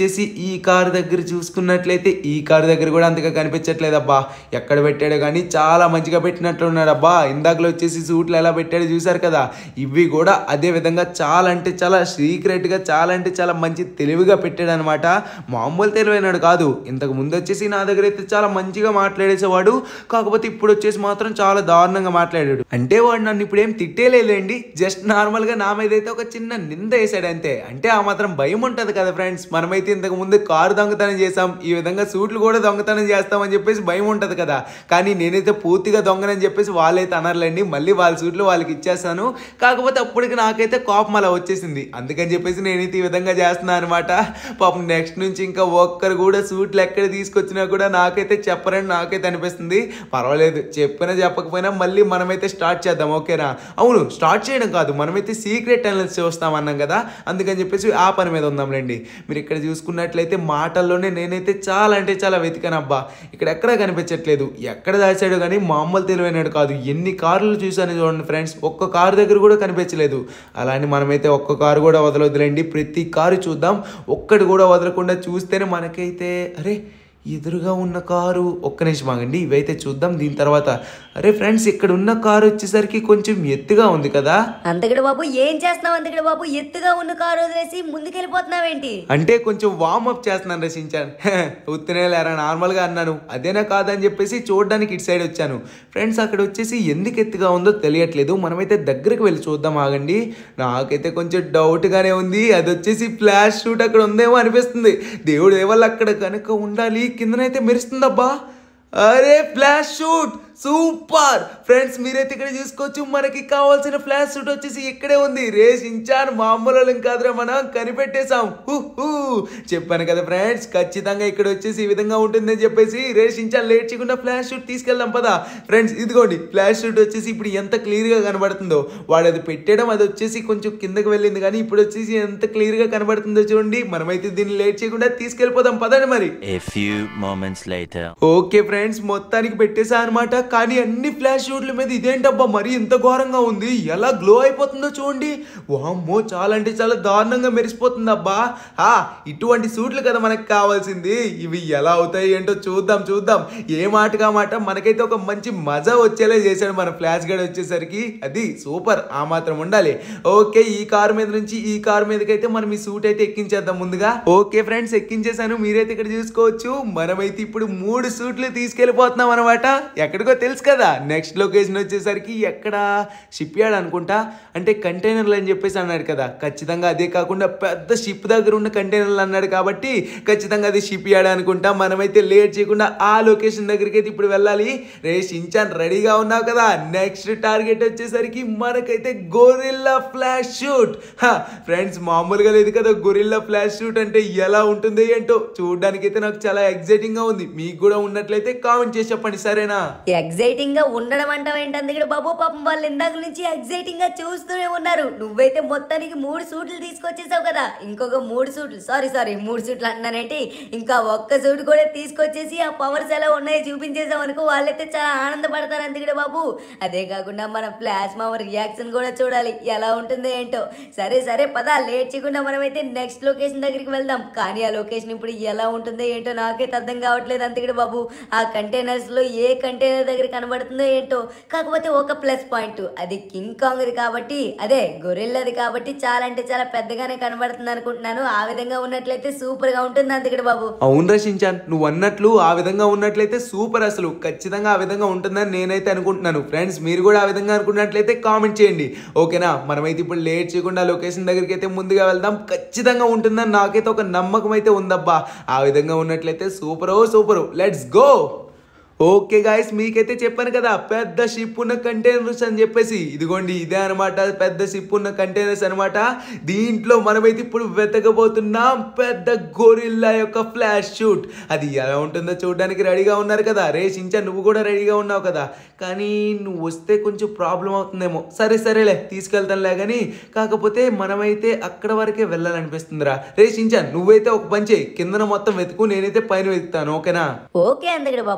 వచ్చేసి ఈ కారు దగ్గర చూసుకున్నట్లయితే ఈ కారు దగ్గర కూడా అంతగా కనిపించట్లేదు అబ్బా ఎక్కడ పెట్టాడో కానీ చాలా మంచిగా పెట్టినట్లున్నాడు అబ్బా ఇందాకలో వచ్చేసి సూట్లు ఎలా పెట్టాడో చూసారు కదా ఇవి కూడా అదే విధంగా చాలా అంటే చాలా సీక్రెట్గా చాలా అంటే చాలా మంచి తెలివిగా పెట్టాడు అనమాట మామూలు తెలివైనాడు కాదు ఇంతకు ముందు వచ్చేసి నా దగ్గర అయితే చాలా మంచిగా మాట్లాడేసేవాడు కాకపోతే ఇప్పుడు వచ్చేసి మాత్రం చాలా దారుణంగా మాట్లాడాడు అంటే వాడు నన్ను ఇప్పుడు ఏం తిట్టేలేదండి జస్ట్ నార్మల్గా నా మీద అయితే ఒక చిన్న నింద వేసాడు అంతే అంటే ఆ మాత్రం భయం ఉంటుంది కదా ఫ్రెండ్స్ మనమైతే ఇంతకు ముందు కారు దొంగతనం చేసాం ఈ విధంగా సూట్లు కూడా దొంగతనం చేస్తామని చెప్పేసి భయం ఉంటుంది కదా కానీ నేనైతే పూర్తిగా దొంగనని చెప్పేసి వాళ్ళైతే అనర్లేండి మళ్ళీ వాళ్ళ సూట్లు వాళ్ళకి ఇచ్చేస్తాను కాకపోతే అప్పటికి నాకైతే కోపం అలా వచ్చేసింది అందుకని చెప్పేసి నేనైతే ఈ విధంగా చేస్తున్నాను అనమాట పాపం నెక్స్ట్ నుంచి ఇంకా ఒక్కరు కూడా సూట్లు ఎక్కడ తీసుకొచ్చినా కూడా నాకైతే చెప్పరని నాకైతే అనిపిస్తుంది పర్వాలేదు చెప్పినా చెప్పకపోయినా మళ్ళీ మనమైతే స్టార్ట్ చేద్దాం ఓకేనా అవును స్టార్ట్ చేయడం కాదు మనమైతే సీక్రెట్ అనలిస్ చూస్తాం అన్నాం కదా అందుకని చెప్పేసి ఆ పని మీద ఉందాంలేండి మీరు ఇక్కడ చూసుకున్నట్లయితే మాటల్లోనే నేనైతే చాలా అంటే చాలా వెతికాను అబ్బా ఇక్కడ ఎక్కడ కనిపించట్లేదు ఎక్కడ దాచాడు కానీ మామూలు తెలివైనాడు కాదు ఎన్ని కార్లు చూసాను చూడండి ఫ్రెండ్స్ ఒక్క కారు దగ్గర కూడా కనిపించలేదు అలానే మనమైతే ఒక్క కారు కూడా వదలొద్దులేండి ప్రతి కారు చూద్దాం ఒక్కటి కూడా వదలకుండా చూస్తేనే మనకైతే అరే ఎదురుగా ఉన్న కారు ఒక్క నిమిషం ఆగండి ఇవైతే చూద్దాం దీని తర్వాత అరే ఫ్రెండ్స్ ఇక్కడ ఉన్న కారు వచ్చేసరికి కొంచెం ఎత్తుగా ఉంది కదా అంతకుడు బాబు ఏం చేస్తున్నావు అంతకుడు బాబు ఎత్తుగా ఉన్న కారు వదిలేసి ముందుకెళ్ళిపోతున్నావేంటి అంటే కొంచెం వార్మప్ చేస్తున్నాను రచించాను ఉత్తనే లేరా నార్మల్గా అన్నాను అదేనా కాదని చెప్పేసి చూడడానికి ఇటు సైడ్ వచ్చాను ఫ్రెండ్స్ అక్కడ వచ్చేసి ఎందుకు ఎత్తుగా ఉందో తెలియట్లేదు మనమైతే దగ్గరికి వెళ్ళి చూద్దాం ఆగండి నాకైతే కొంచెం డౌట్గానే ఉంది అది వచ్చేసి ఫ్లాష్ షూట్ అక్కడ ఉందేమో అనిపిస్తుంది దేవుడు ఏవల్ల అక్కడ కనుక ఉండాలి కిందనైతే మెరుస్తుందబ్బా అరే ఫ్లాష్ షూట్ సూపర్ ఫ్రెండ్స్ మీరైతే ఇక్కడ చూసుకోవచ్చు మనకి కావాల్సిన ఫ్లాష్ షూట్ వచ్చేసి ఇక్కడే ఉంది రేస్ ఇంచాన్ మామూలు వాళ్ళం కాదురా మనం కనిపెట్టేశాం హు, హు. చెప్పాను కదా ఫ్రెండ్స్ ఖచ్చితంగా ఇక్కడ వచ్చేసి ఈ విధంగా ఉంటుందని చెప్పేసి రేస్ ఇంచాన్ లేట్ చేయకుండా ఫ్లాష్ షూట్ తీసుకెళ్దాం పదా ఫ్రెండ్స్ ఇదిగోండి ఫ్లాష్ షూట్ వచ్చేసి ఇప్పుడు ఎంత క్లియర్ గా కనబడుతుందో వాడు అది పెట్టడం అది వచ్చేసి కొంచెం కిందకి వెళ్ళింది కానీ ఇప్పుడు వచ్చేసి ఎంత క్లియర్ గా కనబడుతుందో చూడండి మనమైతే దీన్ని లేట్ చేయకుండా తీసుకెళ్ళిపోదాం పదండి మరి A few moments later. Okay friends మొత్తానికి పెట్టేసా అనమాట కానీ అన్ని ఫ్లాష్ షూట్ల మీద ఇదేంటబ్బా మరి ఇంత ఘోరంగా ఉంది ఎలా గ్లో అయిపోతుందో చూడండి వామ్మో చాలా అంటే చాలా దారుణంగా మెరిసిపోతుంది అబ్బా ఆ ఇటువంటి సూట్లు కదా మనకు కావాల్సింది ఇవి ఎలా అవుతాయి ఏంటో చూద్దాం చూద్దాం ఏ మాటగా మాట మనకైతే ఒక మంచి మజా వచ్చేలా చేశాడు మన ఫ్లాష్ గడ్ వచ్చేసరికి అది సూపర్ ఆ మాత్రం ఉండాలి ఓకే ఈ కారు మీద నుంచి ఈ కారు మీదకైతే మనం ఈ సూట్ అయితే ఎక్కించేద్దాం ముందుగా ఓకే ఫ్రెండ్స్ ఎక్కించేసాను మీరైతే ఇక్కడ చూసుకోవచ్చు మనమైతే ఇప్పుడు మూడు సూట్లు తీసుకెళ్ళిపోతున్నాం అనమాట ఎక్కడికో తెలుసు కదా నెక్స్ట్ లొకేషన్ వచ్చేసరికి ఎక్కడ షిప్ యార్డ్ అనుకుంటా అంటే కంటైనర్లు అని చెప్పేసి అన్నాడు కదా ఖచ్చితంగా అదే కాకుండా పెద్ద షిప్ దగ్గర ఉన్న కంటైనర్లు అన్నాడు కాబట్టి ఖచ్చితంగా అది షిప్ యార్డ్ అనుకుంటా మనమైతే లేట్ చేయకుండా ఆ లొకేషన్ దగ్గరికి అయితే ఇప్పుడు వెళ్ళాలి రే షించాన్ రెడీగా ఉన్నావు కదా నెక్స్ట్ టార్గెట్ వచ్చేసరికి మనకైతే గొరిల్లా ఫ్లాష్ షూట్ ఫ్రెండ్స్ మామూలుగా లేదు కదా గొరిల్లా ఫ్లాష్ షూట్ అంటే ఎలా ఉంటుంది ఏంటో చూడడానికి అయితే నాకు చాలా ఎగ్జైటింగ్ గా ఉంది మీకు కూడా ఉన్నట్లయితే కామెంట్ చేసి చెప్పండి సరేనా ఎగ్జైటింగ్ గా ఉండడం అంటావు ఏంటి అందుకడు బాబు పాపం వాళ్ళు ఇందాక నుంచి ఎగ్జైటింగ్ గా చూస్తూనే ఉన్నారు నువ్వైతే మొత్తానికి మూడు సూట్లు తీసుకొచ్చేసావు కదా ఇంకొక మూడు సూట్లు సారీ సారీ మూడు సూట్లు అన్నానేంటి ఇంకా ఒక్క సూట్ కూడా తీసుకొచ్చేసి ఆ పవర్స్ ఎలా ఉన్నాయో చూపించేసాం అనుకో వాళ్ళైతే చాలా ఆనందపడతారు అందుకడే బాబు అదే కాకుండా మన ఫ్లాష్ మామ రియాక్షన్ కూడా చూడాలి ఎలా ఉంటుందో ఏంటో సరే సరే పద లేట్ చేయకుండా మనమైతే నెక్స్ట్ లొకేషన్ దగ్గరికి వెళ్దాం కానీ ఆ లొకేషన్ ఇప్పుడు ఎలా ఉంటుందో ఏంటో నాకైతే అర్థం కావట్లేదు అంతకడే బాబు ఆ కంటైనర్స్ లో ఏ కంటైనర్ దగ్గర కనబడుతుందో ఏంటో కాకపోతే ఒక ప్లస్ పాయింట్ అది కింగ్ కాంగ్ది కాబట్టి అదే గొరిల్లది కాబట్టి చాలా అంటే చాలా పెద్దగానే కనబడుతుంది అనుకుంటున్నాను ఆ విధంగా ఉన్నట్లయితే సూపర్ గా ఉంటుంది అంతకడే బాబు అవును రచించాను నువ్వు అన్నట్లు ఆ విధంగా ఉన్నట్లయితే సూపర్ అసలు ఖచ్చితంగా ఆ విధంగా ఉంటుందని నేనైతే అనుకుంటున్నాను ఫ్రెండ్స్ మీరు కూడా ఆ విధంగా అనుకున్నట్లయితే కామెంట్ చేయండి ఓకేనా మనమైతే ఇప్పుడు లేట్ చేయకుండా లొకేషన్ దగ్గరికి అయితే ముందుగా వెళ్దాం ఖచ్చితంగా ఉంటుందని నాకైతే ఒక నమ్మకం అయితే ఉందబ్బా ఆ విధంగా ఉన్నట్లయితే సూపరో super let's go okay guys మీకైతే చెప్పాను కదా పెద్ద షిప్ ఉన్న కంటైనర్స్ అని చెప్పేసి ఇదిగోండి ఇదే అనమాట పెద్ద షిప్ ఉన్న కంటైనర్స్ అనమాట దీంట్లో మనమైతే ఇప్పుడు వెతకబోతున్నాం పెద్ద గొరిల్లా యొక్క ఫ్లాష్ షూట్ అది ఎలా ఉంటుందో చూడడానికి రెడీగా ఉన్నారు కదా రే సించా నువ్వు కూడా రెడీగా ఉన్నావు కదా కానీ నువ్వు వస్తే కొంచెం ప్రాబ్లం అవుతుందేమో సరే సరేలే తీసుకెళ్తానులే కానీ కాకపోతే మనమైతే అక్కడ వరకే వెళ్ళాలనిపిస్తుందిరా రే సించా నువ్వైతే ఒక పని చేయి కిందన మొత్తం వెతుకు నేనైతే పైన వెతుకుతాను ఓకేనా ఓకే అందగడు బాబు ఆ విధంగా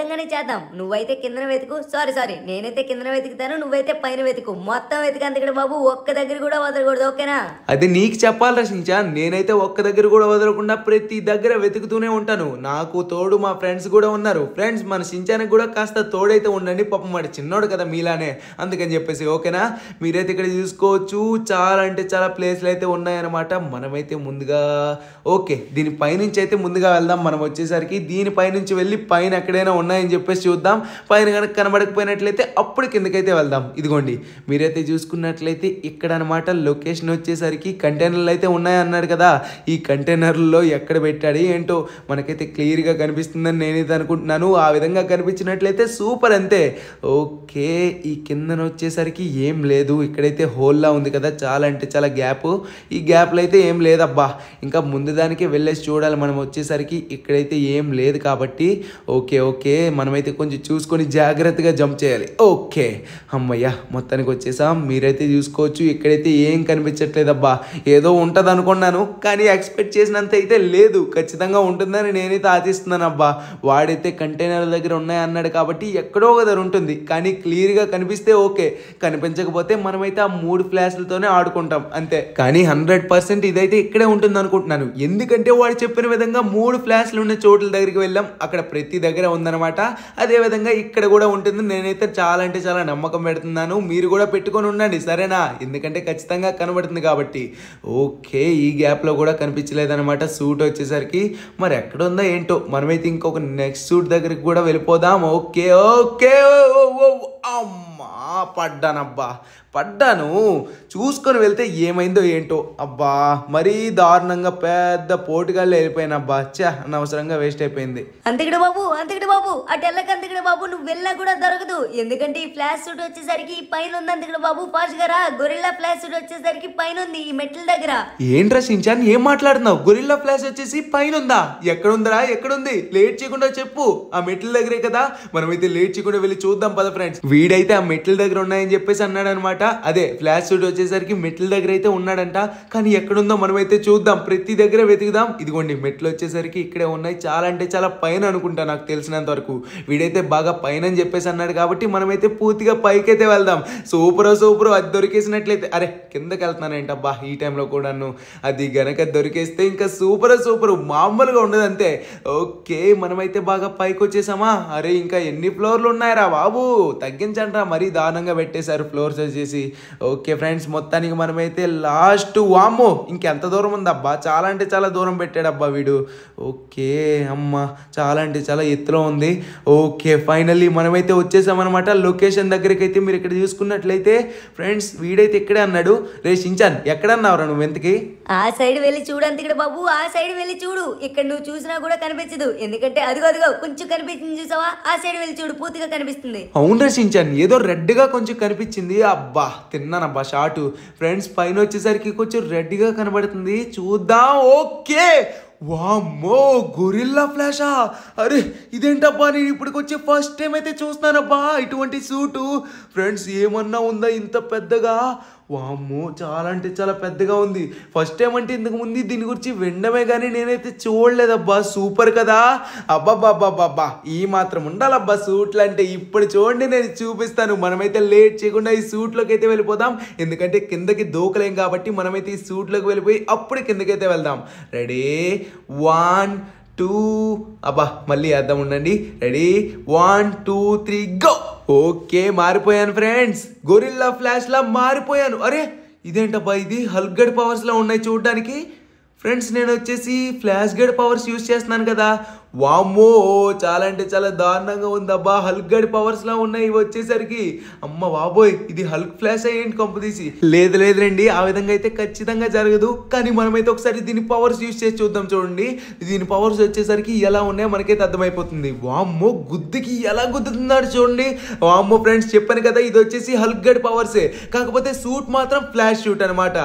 విధంగానే చేద్దాం నువ్వైతే కిందన వెతుకు సారీ సారీ నేనైతే కిందన వెతుకుతాను నువ్వైతే పైన వెతుకు మొత్తం వెతికంత ఇక్కడ బాబు ఒక్క దగ్గర కూడా వదలకూడదు ఓకేనా అది నీకు చెప్పాలి సించాన్ నేనైతే ఒక్క దగ్గర కూడా వదలకుండా ప్రతి దగ్గర వెతుకుతూనే ఉంటాను నాకు తోడు మా ఫ్రెండ్స్ కూడా ఉన్నారు ఫ్రెండ్స్ మన సించానికి కూడా కాస్త తోడైతే ఉండండి పాపం వాడు చిన్నోడు కదా మీలానే అందుకని చెప్పేసి ఓకేనా మీరైతే ఇక్కడ చూసుకోవచ్చు చాలా అంటే చాలా ప్లేస్లు అయితే ఉన్నాయన్నమాట మనమైతే ముందుగా ఓకే దీని పైనుంచి అయితే ముందుగా వెళ్దాం మనం వచ్చేసరికి దీని పైనుంచి వెళ్ళి పైన ఎక్కడైనా ఉన్నాయని చెప్పేసి చూద్దాం పైన కనుక కనబడకపోయినట్లయితే అప్పుడు కిందకైతే వెళ్దాం ఇదిగోండి మీరైతే చూసుకున్నట్లయితే ఇక్కడ అనమాట లొకేషన్ వచ్చేసరికి కంటైనర్లు అయితే ఉన్నాయన్నారు కదా ఈ కంటైనర్లలో ఎక్కడ పెట్టాడు ఏంటో మనకైతే క్లియర్గా కనిపిస్తుందని నేనైతే అనుకుంటున్నాను ఆ విధంగా కనిపించినట్లయితే సూపర్ అంతే ఓకే ఈ కిందన వచ్చేసరికి ఏం లేదు ఇక్కడైతే హోల్లా ఉంది కదా చాలా అంటే చాలా గ్యాప్ ఈ గ్యాప్లో అయితే ఏం లేదబ్బా ఇంకా ముందు దానికే వెళ్ళేసి చూడాలి మనం వచ్చేసరికి ఇక్కడైతే ఏం లేదు కాబట్టి ఓకే ఓకే మనమైతే కొంచెం చూసుకొని జాగ్రత్తగా జంప్ చేయాలి ఓకే అమ్మయ్య మొత్తానికి వచ్చేసాం మీరైతే చూసుకోవచ్చు ఇక్కడైతే ఏం కనిపించట్లేదబ్బా ఏదో ఉంటుంది అనుకున్నాను కానీ ఎక్స్పెక్ట్ చేసినంత అయితే లేదు ఖచ్చితంగా ఉంటుందని నేనైతే ఆశిస్తున్నాను అబ్బా వాడైతే కంటైనర్ దగ్గర ఉన్నాయి అన్నాడు కాబట్టి ఎక్కడో ఒక దగ్గర ఉంటుంది కానీ క్లియర్గా కనిపిస్తే ఓకే కనిపించకపోతే మనమైతే ఆ మూడు ఫ్లాష్లతోనే ఆడుకుంటాం అంతే కానీ హండ్రెడ్ పర్సెంట్ ఇదైతే ఇక్కడే ఉంటుంది అనుకుంటున్నాను ఎందుకంటే వాడు చెప్పిన విధంగా మూడు ఫ్లాష్లు ఉన్న చోట్ల దగ్గరికి వెళ్ళాం అక్కడ ప్రతి దగ్గర ఉందన్నమాట అదే విధంగా ఇక్కడ కూడా ఉంటుంది నేనైతే చాలా అంటే చాలా నమ్మకం పెడుతున్నాను మీరు కూడా పెట్టుకొని ఉండండి సరేనా ఎందుకంటే ఖచ్చితంగా కనబడుతుంది కాబట్టి ఓకే ఈ గ్యాప్లో కూడా కనిపించలేదన్నమాట సూట్ వచ్చేసరికి మరి ఎక్కడ ఉందో ఏంటో మనమైతే ఇంకొక నెక్స్ట్ సూట్ దగ్గరికి కూడా వెళ్ళిపోదాం ఓకే ఓకే ఓ, ఓ, ఓ, అమ్మా పడ్డానబ్బా పడ్డాను చూసుకొని వెళ్తే ఏమైందో ఏంటో అబ్బా మరీ దారుణంగా పెద్ద పోటుగాళ్ళు వెళ్ళిపోయానబ్బా చా అనవసరంగా వేస్ట్ అయిపోయింది అంతకుడు బాబు అంతకుడు బాబు అటు వెళ్ళక అంతకుడు బాబు నువ్వు వెళ్ళినా కూడా దొరకదు ఎందుకంటే ఈ ఫ్లాష్ సూట్ వచ్చేసరికి ఈ పైన ఉంది అంతకుడు బాబు ఫాస్ట్ గా రా గొరిల్లా ఫ్లాష్ సూట్ వచ్చేసరికి పైన ఉంది ఈ మెట్ల దగ్గర ఏంట్రా షించాన్ ఏం మాట్లాడుతున్నావు గొరిల్లా ఫ్లాష్ వచ్చేసి పైన ఉందా ఎక్కడుందిరా ఎక్కడుంది లేట్ చేయకుండా చెప్పు ఆ మెట్ల దగ్గరే కదా మనమైతే లేట్ చేయకుండా వెళ్ళి చూద్దాం పద ఫ్రెండ్స్ వీడైతే ఆ మెట్ల దగ్గర ఉన్నాయని చెప్పేసి అన్నాడు అనమాట అదే ఫ్లాష్ సూట్ వచ్చేసరికి మెట్ల దగ్గర అయితే ఉన్నాడంట కానీ ఎక్కడుందో మనమైతే చూద్దాం ప్రతి దగ్గర వెతుకుదాం ఇదిగోండి మెట్లు వచ్చేసరికి ఇక్కడే ఉన్నాయి చాలా అంటే చాలా పైన అనుకుంటా నాకు తెలిసినంత వరకు వీడైతే బాగా పైన అని చెప్పేసి అన్నాడు కాబట్టి మనమైతే పూర్తిగా పైకైతే వెళ్దాం సూపర్ సూపర్ అది దొరికేసినట్లయితే అరే కిందకి వెళ్తున్నానేంటబ్బా ఈ టైంలో కూడాను అది గనక దొరికేస్తే ఇంకా సూపర్ సూపర్ మామూలుగా ఉండదు అంతే ఓకే మనమైతే బాగా పైకి వచ్చేసామా అరే ఇంకా ఎన్ని ఫ్లోర్లు ఉన్నాయరా బాబు తగ్గించండిరా మరీ దారుణంగా పెట్టేశారు ఫ్లోర్స్ వచ్చేసి ఓకే ఫ్రెండ్స్ మొత్తానికి మనమైతే లాస్ట్ వామ్మో ఇంకెంత దూరం ఉందబ్బా చాలా అంటే చాలా దూరం పెట్టాడబ్బా వీడు ఓకే అమ్మ చాలా అంటే చాలా ఎత్తులో ఉంది ఓకే ఫైనల్లీ మనమైతే వచ్చేసామన్నమాట లొకేషన్ దగ్గరికి అయితే మీరు ఇక్కడ చూసుకున్నట్లయితే ఫ్రెండ్స్ వీడైతే ఇక్కడే అన్నాడు రే షించాన్ ఎక్కడన్నావురా నువ్వు ఎంతకి ఆ సైడ్ వెళ్ళి చూడు అంతకుడు బాబు ఆ సైడ్ వెళ్ళి చూడు ఇక్కడ నువ్వు చూసినా కూడా కనిపించదు ఎందుకంటే అదిగో అదిగో కొంచెం కనిపించింది చూసావా ఆ సైడ్ వెళ్ళి చూడు పూర్తిగా కనిపిస్తుంది అవును రచించాను ఏదో రెడ్గా కొంచెం కనిపించింది అబ్బా తిన్నానబ్బా షాటు ఫ్రెండ్స్ పైన వచ్చేసరికి కొంచెం రెడ్గా కనబడుతుంది చూద్దాం ఓకే వామ్మో గొరిల్లా ఫ్లాషా అరే ఇదేంటబ్బా నేను ఇప్పటికొచ్చి ఫస్ట్ టైం అయితే చూస్తున్నానబ్బా ఇటువంటి సూటు ఫ్రెండ్స్ ఏమన్నా ఉందా ఇంత పెద్దగా వామ్మో చాలా అంటే చాలా పెద్దగా ఉంది ఫస్ట్ టైం అంటే ఇంతకు ముందు దీని గురించి వినడమే కానీ నేనైతే చూడలేదబ్బా సూపర్ కదా అబ్బాబ్బాబ్బాబ్బా ఈ మాత్రం ఉండాలబ్బా సూట్లు అంటే ఇప్పుడు చూడండి నేను చూపిస్తాను మనమైతే లేట్ చేయకుండా ఈ సూట్లోకి అయితే వెళ్ళిపోదాం ఎందుకంటే కిందకి దూకలేం కాబట్టి మనమైతే ఈ సూట్లోకి వెళ్ళిపోయి అప్పుడు కిందకైతే వెళ్దాం రెడీ వన్ టూ అబ్బా మళ్ళీ వేద్దాం ఉండండి ready one two three go okay మారిపోయాను ఫ్రెండ్స్ గొరిల్లా ఫ్లాష్లా మారిపోయాను అరే ఇదేంటబ్బా ఇది హల్క్ గడ్ పవర్స్లో ఉన్నాయి చూడడానికి ఫ్రెండ్స్ నేను వచ్చేసి ఫ్లాష్ గడ్ పవర్స్ యూస్ చేస్తున్నాను కదా వామ్మో చాలా అంటే చాలా దారుణంగా ఉందబ్బా హల్క్ గడ్ పవర్స్ లా ఉన్నాయి ఇవి వచ్చేసరికి అమ్మ బాబోయ్ ఇది హల్క్ ఫ్లాష్ అయ్యేంటి కంపదీసి లేదు లేదులేండి ఆ విధంగా అయితే ఖచ్చితంగా జరగదు కానీ మనమైతే ఒకసారి దీని పవర్స్ యూస్ చేసి చూద్దాం చూడండి దీని పవర్స్ వచ్చేసరికి ఎలా ఉన్నాయో మనకైతే అర్థమైపోతుంది వామ్మో గుద్దుకి ఎలా గుద్దుతున్నాడు చూడండి వామ్మో ఫ్రెండ్స్ చెప్పాను కదా ఇది వచ్చేసి హల్క్ గడ్ పవర్సే కాకపోతే సూట్ మాత్రం ఫ్లాష్ షూట్ అనమాట అమ్మ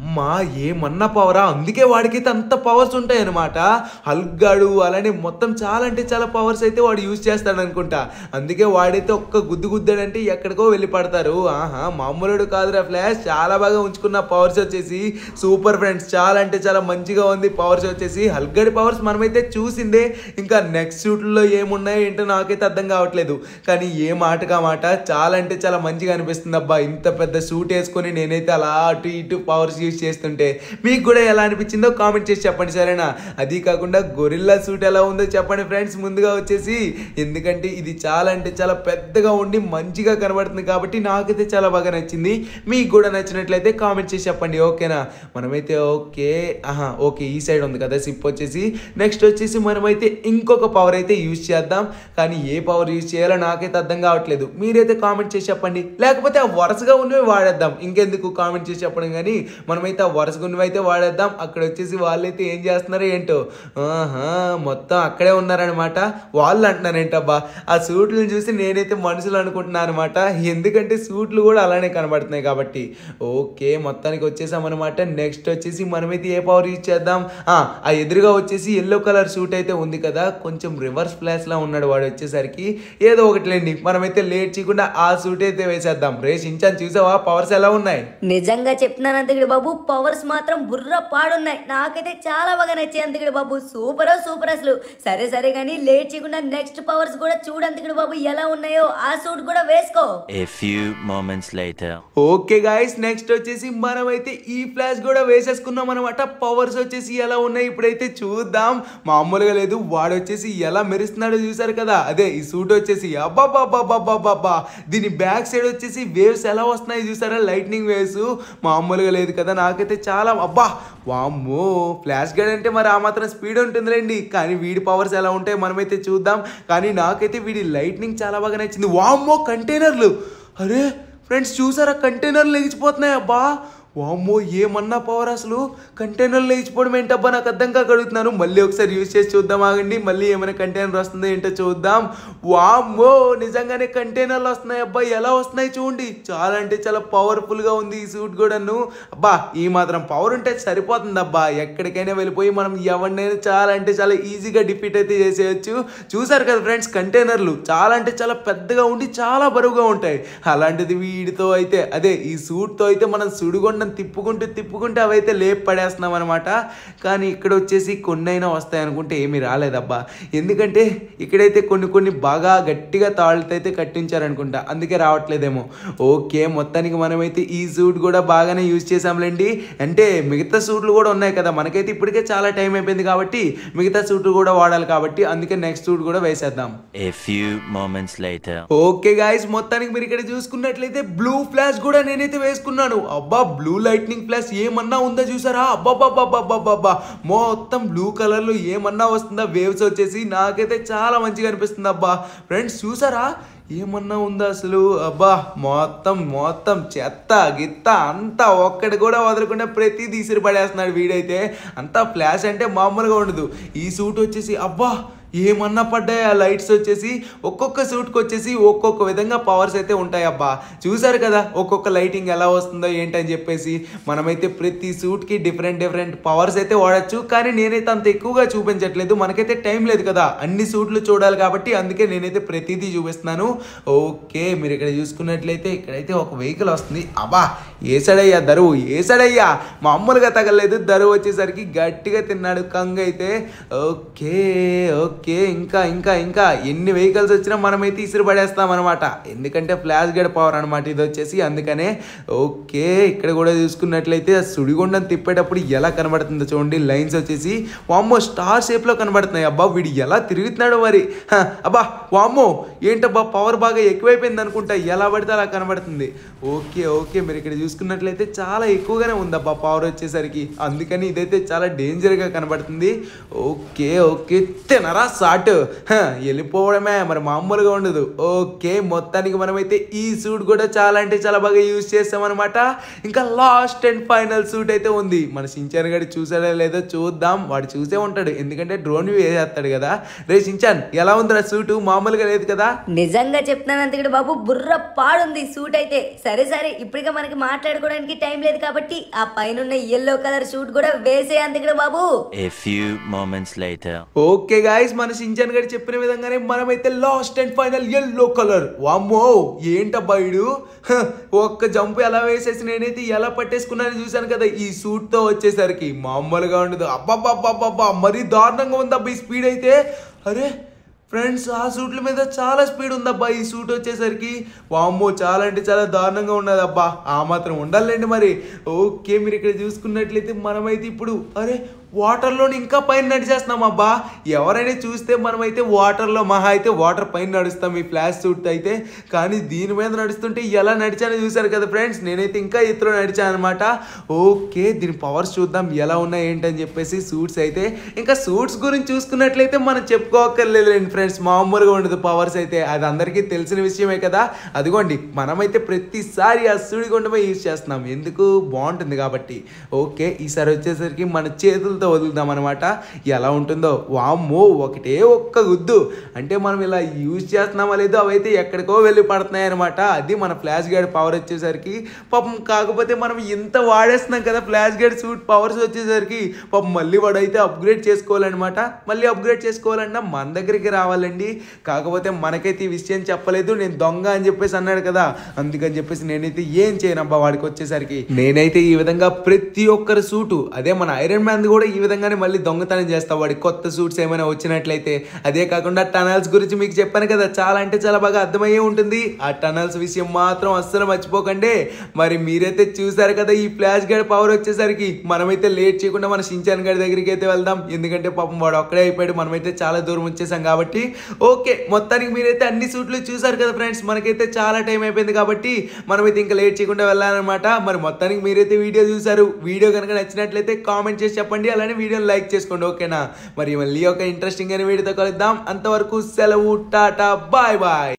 అమ్మా ఏమన్నా పవరా అందుకే వాడికైతే అంత పవర్స్ ఉంటాయి అనమాట హల్గాడు అలానే మొత్తం చాలా అంటే చాలా పవర్స్ అయితే వాడు యూజ్ చేస్తాడు అనుకుంటా అందుకే వాడైతే ఒక్క గుద్దు గుద్దాడంటే ఎక్కడికో వెళ్ళి పడతారు ఆహా మామూలుడు కాదురా ఫ్లాష్ చాలా బాగా ఉంచుకున్న పవర్స్ వచ్చేసి సూపర్ ఫ్రెండ్స్ చాలా అంటే చాలా మంచిగా ఉంది పవర్స్ వచ్చేసి హల్గడి పవర్స్ మనమైతే చూసిందే ఇంకా నెక్స్ట్ షూట్లో ఏమున్నాయో ఏంటో నాకైతే అర్థం కావట్లేదు కానీ ఏ మాటగా మాట చాలా అంటే చాలా మంచిగా అనిపిస్తుంది అబ్బా ఇంత పెద్ద సూట్ వేసుకొని నేనైతే అలా అటు ఇటు పవర్స్ యూజ్ చేస్తుంటే మీకు కూడా ఎలా అనిపించిందో కామెంట్ చేసి చెప్పండి సరేనా అది కాకుండా గొరిల్లా సూట్ ఎలా ఉందో చెప్పండి ఫ్రెండ్స్ ముందుగా వచ్చేసి ఎందుకంటే ఇది చాలా అంటే చాలా పెద్దగా ఉండి మంచిగా కనబడుతుంది కాబట్టి నాకైతే చాలా బాగా నచ్చింది మీకు కూడా నచ్చినట్లయితే కామెంట్ చేసి చెప్పండి ఓకేనా మనమైతే ఓకే ఆహా ఓకే ఈ సైడ్ ఉంది కదా సిప్ వచ్చేసి నెక్స్ట్ వచ్చేసి మనమైతే ఇంకొక పవర్ అయితే యూజ్ చేద్దాం కానీ ఏ పవర్ యూజ్ చేయాలో నాకైతే అర్థం కావట్లేదు మీరైతే కామెంట్ చేసి చెప్పండి లేకపోతే ఆ వరుసగా ఉన్నవి వాడేద్దాం ఇంకెందుకు కామెంట్ చేసి చెప్పడం కానీ మనమైతే ఆ వరుసగా ఉన్నవి అయితే వాడేద్దాం అక్కడ వచ్చేసి వాళ్ళైతే ఏం చేస్తున్నారో ఏంటో ఆహా మొత్తం అక్కడే ఉన్నారనమాట వాళ్ళు అంటున్నారేంటబ్బా ఆ సూట్లను చూసి నేనైతే మనుషులు అనుకుంటున్నాను అనమాట ఎందుకంటే సూట్లు కూడా అలానే కనబడుతున్నాయి కాబట్టి ఓకే మొత్తానికి వచ్చేసామన్నమాట నెక్స్ట్ వచ్చేసి మనమైతే ఏ పవర్ యూజ్ చేద్దాం ఆ ఆ ఎదురుగా వచ్చేసి ఎల్లో కలర్ సూట్ అయితే ఉంది కదా కొంచెం రివర్స్ ఫ్లాష్ లా ఉన్నాడు వాడు వచ్చేసరికి ఏదో ఒకటిలేండి మనమైతే లేట్ చేయకుండా ఆ సూట్ అయితే వేసేద్దాం రేస్ ఇంచాన్ చూసావా పవర్స్ ఎలా ఉన్నాయి నిజంగా చెప్తున్నాను అంతకుడు బాబు పవర్స్ మాత్రం బుర్ర పాడున్నాయి నాకైతే చాలా బాగా నచ్చాయి అంతకుడు బాబు సూపర్ సూపర్ అసలు సరే సరే కానీ లేట్ చేయకుండా నెక్స్ట్ పవర్స్ కూడా చూడు అంతకుడు బాబు ఎలా ఉన్నాయో ఆ సూట్ కూడా వేసుకో A few moments later. Okay guys next వచ్చేసి మనమైతే ఈ ఫ్లాష్ కూడా వేసేసుకున్నాం అనమాట పవర్స్ వచ్చేసి ఎలా ఉన్నాయి ఇప్పుడైతే చూద్దాం మామూలుగా లేదు వాడు వచ్చేసి ఎలా మెరుస్తున్నాడో చూసారు కదా అదే ఈ సూట్ వచ్చేసి అబ్బాబాబాబాబాబా దీని బ్యాక్ సైడ్ వచ్చేసి వేవ్స్ ఎలా వస్తున్నాయి చూసారా లైట్నింగ్ వేవ్స్ మామూలుగా లేదు కదా నాకైతే చాలా అబ్బా వామ్మో ఫ్లాష్ గడ్ అంటే మరి ఆ మాత్రం స్పీడ్ ఉంటుందిలేండి కానీ వీడి పవర్స్ ఎలా ఉంటాయి మనమైతే చూద్దాం కానీ నాకైతే వీడి లైట్నింగ్ చాలా బాగా నచ్చింది వామ్మో కంటైనర్లు అరే ఫ్రెండ్స్ చూసారా కంటైనర్లు లేచిపోతున్నాయి అబ్బా వామ్మో ఏమన్నా పవర్ అసలు కంటైనర్లు లేచిపోవడం ఏంటబ్బా నాకు అర్థం కాక అడుగుతున్నాను మళ్ళీ ఒకసారి యూజ్ చేసి చూద్దాం ఆగండి మళ్ళీ ఏమైనా కంటైనర్ వస్తుందో ఏంటో చూద్దాం వామ్మో నిజంగానే కంటైనర్లు వస్తున్నాయి అబ్బా ఎలా వస్తున్నాయి చూడండి చాలా అంటే చాలా పవర్ఫుల్గా ఉంది ఈ సూట్ కూడాను అబ్బా ఈ మాత్రం పవర్ ఉంటే సరిపోతుంది అబ్బా ఎక్కడికైనా వెళ్ళిపోయి మనం ఎవరినైనా చాలా అంటే చాలా ఈజీగా డిఫీట్ అయితే చేసేయచ్చు చూసారు కదా ఫ్రెండ్స్ కంటైనర్లు చాలా అంటే చాలా పెద్దగా ఉండి చాలా బరువుగా ఉంటాయి అలాంటిది వీటితో అయితే అదే ఈ సూట్తో అయితే మనం సుడిగొండం తిప్పుకుంటూ తిప్పుకుంటూ అవైతే లేపు పడేస్తున్నాం అనమాట కానీ ఇక్కడ వచ్చేసి కొన్ని అయినా వస్తాయి అనుకుంటే ఏమీ రాలేదబ్బా ఎందుకంటే ఇక్కడైతే కొన్ని కొన్ని బాగా గట్టిగా తాళ్ళతో అయితే కట్టించారనుకుంటా అందుకే రావట్లేదేమో ఓకే మొత్తానికి మనమైతే ఈ సూట్ కూడా బాగానే యూజ్ చేసాంలేండి అంటే మిగతా సూట్లు కూడా ఉన్నాయి కదా మనకైతే ఇప్పటికే చాలా టైం అయిపోయింది కాబట్టి మిగతా సూట్లు కూడా వాడాలి కాబట్టి అందుకే నెక్స్ట్ సూట్ కూడా వేసేద్దాం A few moments later. Okay guys మొత్తానికి మీరు ఇక్కడ చూసుకున్నట్లయితే బ్లూ ఫ్లాష్ కూడా నేనైతే వేసుకున్నాను అబ్బా బ్లూ లైట్నింగ్ ఫ్లాష్ ఏమన్నా ఉందా చూసారా అబ్బాబాబాబాబాబా మొత్తం బ్లూ కలర్ లో ఏమన్నా వస్తుందా వేవ్స్ వచ్చేసి నాకైతే చాలా మంచిగా అనిపిస్తుంది అబ్బా ఫ్రెండ్స్ చూసారా ఏమన్నా ఉందా అసలు అబ్బా మొత్తం మొత్తం చెత్త గిత్త అంతా ఒక్కటి కూడా వదలకుండా ప్రతిదీ ఇసిరి పడేస్తున్నాడు వీడైతే అంతా ఫ్లాష్ అంటే మామూలుగా ఉండదు ఈ సూట్ వచ్చేసి అబ్బా ఏమన్నా పడ్డాయి ఆ లైట్స్ వచ్చేసి ఒక్కొక్క సూట్కి వచ్చేసి ఒక్కొక్క విధంగా పవర్స్ అయితే ఉంటాయి అబ్బా చూసారు కదా ఒక్కొక్క లైటింగ్ ఎలా వస్తుందో ఏంటని చెప్పేసి మనమైతే ప్రతి సూట్కి డిఫరెంట్ డిఫరెంట్ పవర్స్ అయితే వాడచ్చు కానీ నేనైతే అంత ఎక్కువగా చూపించట్లేదు మనకైతే టైం లేదు కదా అన్ని సూట్లు చూడాలి కాబట్టి అందుకే నేనైతే ప్రతిదీ చూపిస్తున్నాను ఓకే మీరు ఇక్కడ చూసుకున్నట్లయితే ఇక్కడైతే ఒక వెహికల్ వస్తుంది అబ్బా ఏసాడయ్యా దరువు ఏసాడయ్యా మామూలుగా తగలేదు దరువు వచ్చేసరికి గట్టిగా తిన్నాడు కంగ అయితే ఓకే ఓకే ఇంకా ఇంకా ఇంకా ఎన్ని వెహికల్స్ వచ్చినా మనమైతే ఇసురు పడేస్తాం అనమాట ఎందుకంటే ఫ్లాష్ గడ్ పవర్ అనమాట ఇది వచ్చేసి అందుకనే ఓకే ఇక్కడ కూడా చూసుకున్నట్లయితే ఆ సుడిగుండం తిప్పేటప్పుడు ఎలా కనబడుతుందో చూడండి లైన్స్ వచ్చేసి వామ్మో స్టార్ షేప్లో కనబడుతున్నాయి అబ్బా వీడు ఎలా తిరుగుతున్నాడు మరి హ, అబ్బా వామ్మో ఏంటబ్బా పవర్ బాగా ఎక్కువైపోయింది అనుకుంటా ఎలా పడితే అలా కనబడుతుంది ఓకే ఓకే మీరు ఇక్కడ చూసుకున్నట్లయితే చాలా ఎక్కువగానే ఉందబ్బా పవర్ వచ్చేసరికి అందుకని ఇదైతే చాలా డేంజర్గా కనబడుతుంది ఓకే ఓకే తినరా షార్ట్ హ, వెళ్ళిపోవడమే మరి మామూలుగా ఉండదు ఓకే మొత్తానికి మనమైతే ఈ సూట్ కూడా చాలా అంటే చాలా బాగా యూజ్ చేస్తామన్నమాట ఇంకా లాస్ట్ అండ్ ఫైనల్ సూట్ అయితే ఉంది మన సించాన్ గడి చూసాడో లేదో చూద్దాం వాడు చూసే ఉంటాడు ఎందుకంటే డ్రోన్ వేసేస్తాడు కదా రే సించాన్ ఎలా ఉందిరా సూటు మామూలుగా లేదు కదా నిజంగా చెప్తున్నాను అంతకుడు బాబు బుర్ర పాడుంది సూట్ అయితే సరే సరే ఇప్పటికే మనకి మాట్లాడుకోవడానికి టైం లేదు కాబట్టి ఆ పైన ఎల్లో కలర్ సూట్ కూడా వేసే అంతకుడు బాబు A few moments later. Okay guys మన సించాన్ గడి చెప్పిన విధంగానే మనమైతే last and final yellow colour వామ్మో ఏంటబ్బా ఇడు హ, ఒక్క జంప్ ఎలా వేసేసి నేనైతే ఎలా పట్టేసుకున్నాను చూశాను కదా ఈ సూట్ తో వచ్చేసరికి మామూలుగా ఉండదు అబ్బబ్బబ్బబ్బబ్బా మరీ దారుణంగా ఉందబ్బా ఈ స్పీడ్ అయితే అరే ఫ్రెండ్స్ ఆ సూట్ల మీద చాలా స్పీడ్ ఉందబ్బా ఈ సూట్ వచ్చేసరికి వామ్మో చాలా అంటే చాలా దారుణంగా ఉన్నది అబ్బా ఆ మాత్రం ఉండాలండి మరి ఓకే మీరు ఇక్కడ చూసుకున్నట్లయితే మనమైతే ఇప్పుడు అరే వాటర్లోని ఇంకా పైన నడిచేస్తున్నాం అబ్బా ఎవరైనా చూస్తే మనమైతే వాటర్లో మహా అయితే వాటర్ పైన నడుస్తాం ఈ ఫ్లాష్ సూట్ అయితే కానీ దీని మీద నడుస్తుంటే ఎలా నడిచానో చూసారు కదా ఫ్రెండ్స్ నేనైతే ఇంకా ఎత్తులో నడిచాను అనమాట ఓకే దీని పవర్స్ చూద్దాం ఎలా ఉన్నాయి ఏంటని చెప్పేసి సూట్స్ అయితే ఇంకా సూట్స్ గురించి చూసుకున్నట్లయితే మనం చెప్పుకోకర్లేదండి ఫ్రెండ్స్ మామూలుగా ఉండదు పవర్స్ అయితే అది అందరికీ తెలిసిన విషయమే కదా అదిగోండి మనమైతే ప్రతిసారి ఆ సూడిగుండమే యూజ్ చేస్తున్నాం ఎందుకు బాగుంటుంది కాబట్టి ఓకే ఈసారి వచ్చేసరికి మన చేతులతో వదులుదాం అనమాట ఎలా ఉంటుందో వామ్మో ఒకటే ఒక్క గుద్దు అంటే మనం ఇలా యూజ్ చేస్తున్నామా లేదో అవైతే ఎక్కడికో వెళ్ళి పడుతున్నాయి అనమాట అది మన ఫ్లాష్ గైడ్ పవర్ వచ్చేసరికి పాపం కాకపోతే మనం ఇంత వాడేస్తున్నాం కదా ఫ్లాష్ గైడ్ సూట్ పవర్స్ వచ్చేసరికి పాపం మళ్ళీ వాడు అయితే అప్గ్రేడ్ చేసుకోవాలన్నమాట మళ్ళీ అప్గ్రేడ్ చేసుకోవాలన్నా మన దగ్గరికి రావాలండి కాకపోతే మనకైతే ఈ విషయం చెప్పలేదు నేను దొంగ అని చెప్పేసి అన్నాడు కదా అందుకని చెప్పేసి నేనైతే ఏం చేయనబ్బా వాడికి వచ్చేసరికి నేనైతే ఈ విధంగా ప్రతి ఒక్కరి సూటు అదే మన ఐరన్ మ్యాన్ కూడా ఈ విధంగానే మళ్ళీ దొంగతనం చేస్తా వాడి కొత్త సూట్స్ ఏమైనా వచ్చినట్లయితే అదే కాకుండా టనల్స్ గురించి మీకు చెప్పాను కదా చాలా అంటే చాలా బాగా అర్థమయ్యే ఉంటుంది ఆ టనల్స్ విషయం మాత్రం అస్సలు మర్చిపోకండి మరి మీరైతే చూసారు కదా ఈ ఫ్లాష్ గడ్ పవర్ వచ్చేసరికి మనమైతే లేట్ చేయకుండా మన షించాన్ గడి దగ్గరికి అయితే వెళ్దాం ఎందుకంటే పాపం వాడు ఒక్కడే అయిపోయాడు మనమైతే చాలా దూరం వచ్చేసాం కాబట్టి ఓకే మొత్తానికి మీరైతే అన్ని సూట్లు చూసారు కదా ఫ్రెండ్స్ మనకైతే చాలా టైం అయిపోయింది కాబట్టి మనమైతే ఇంకా లేట్ చేయకుండా వెళ్ళాలన్నమాట మరి మొత్తానికి మీరైతే వీడియో చూసారు వీడియో కనుక నచ్చినట్లయితే కామెంట్ చేసి చెప్పండి అలానే వీడియోని లైక్ చేసుకోండి ఓకేనా మరి మళ్ళీ ఒక ఇంట్రెస్టింగ్ అయిన వీడియోతో కలుద్దాం అంతవరకు సెలవు టాటా బాయ్ బాయ్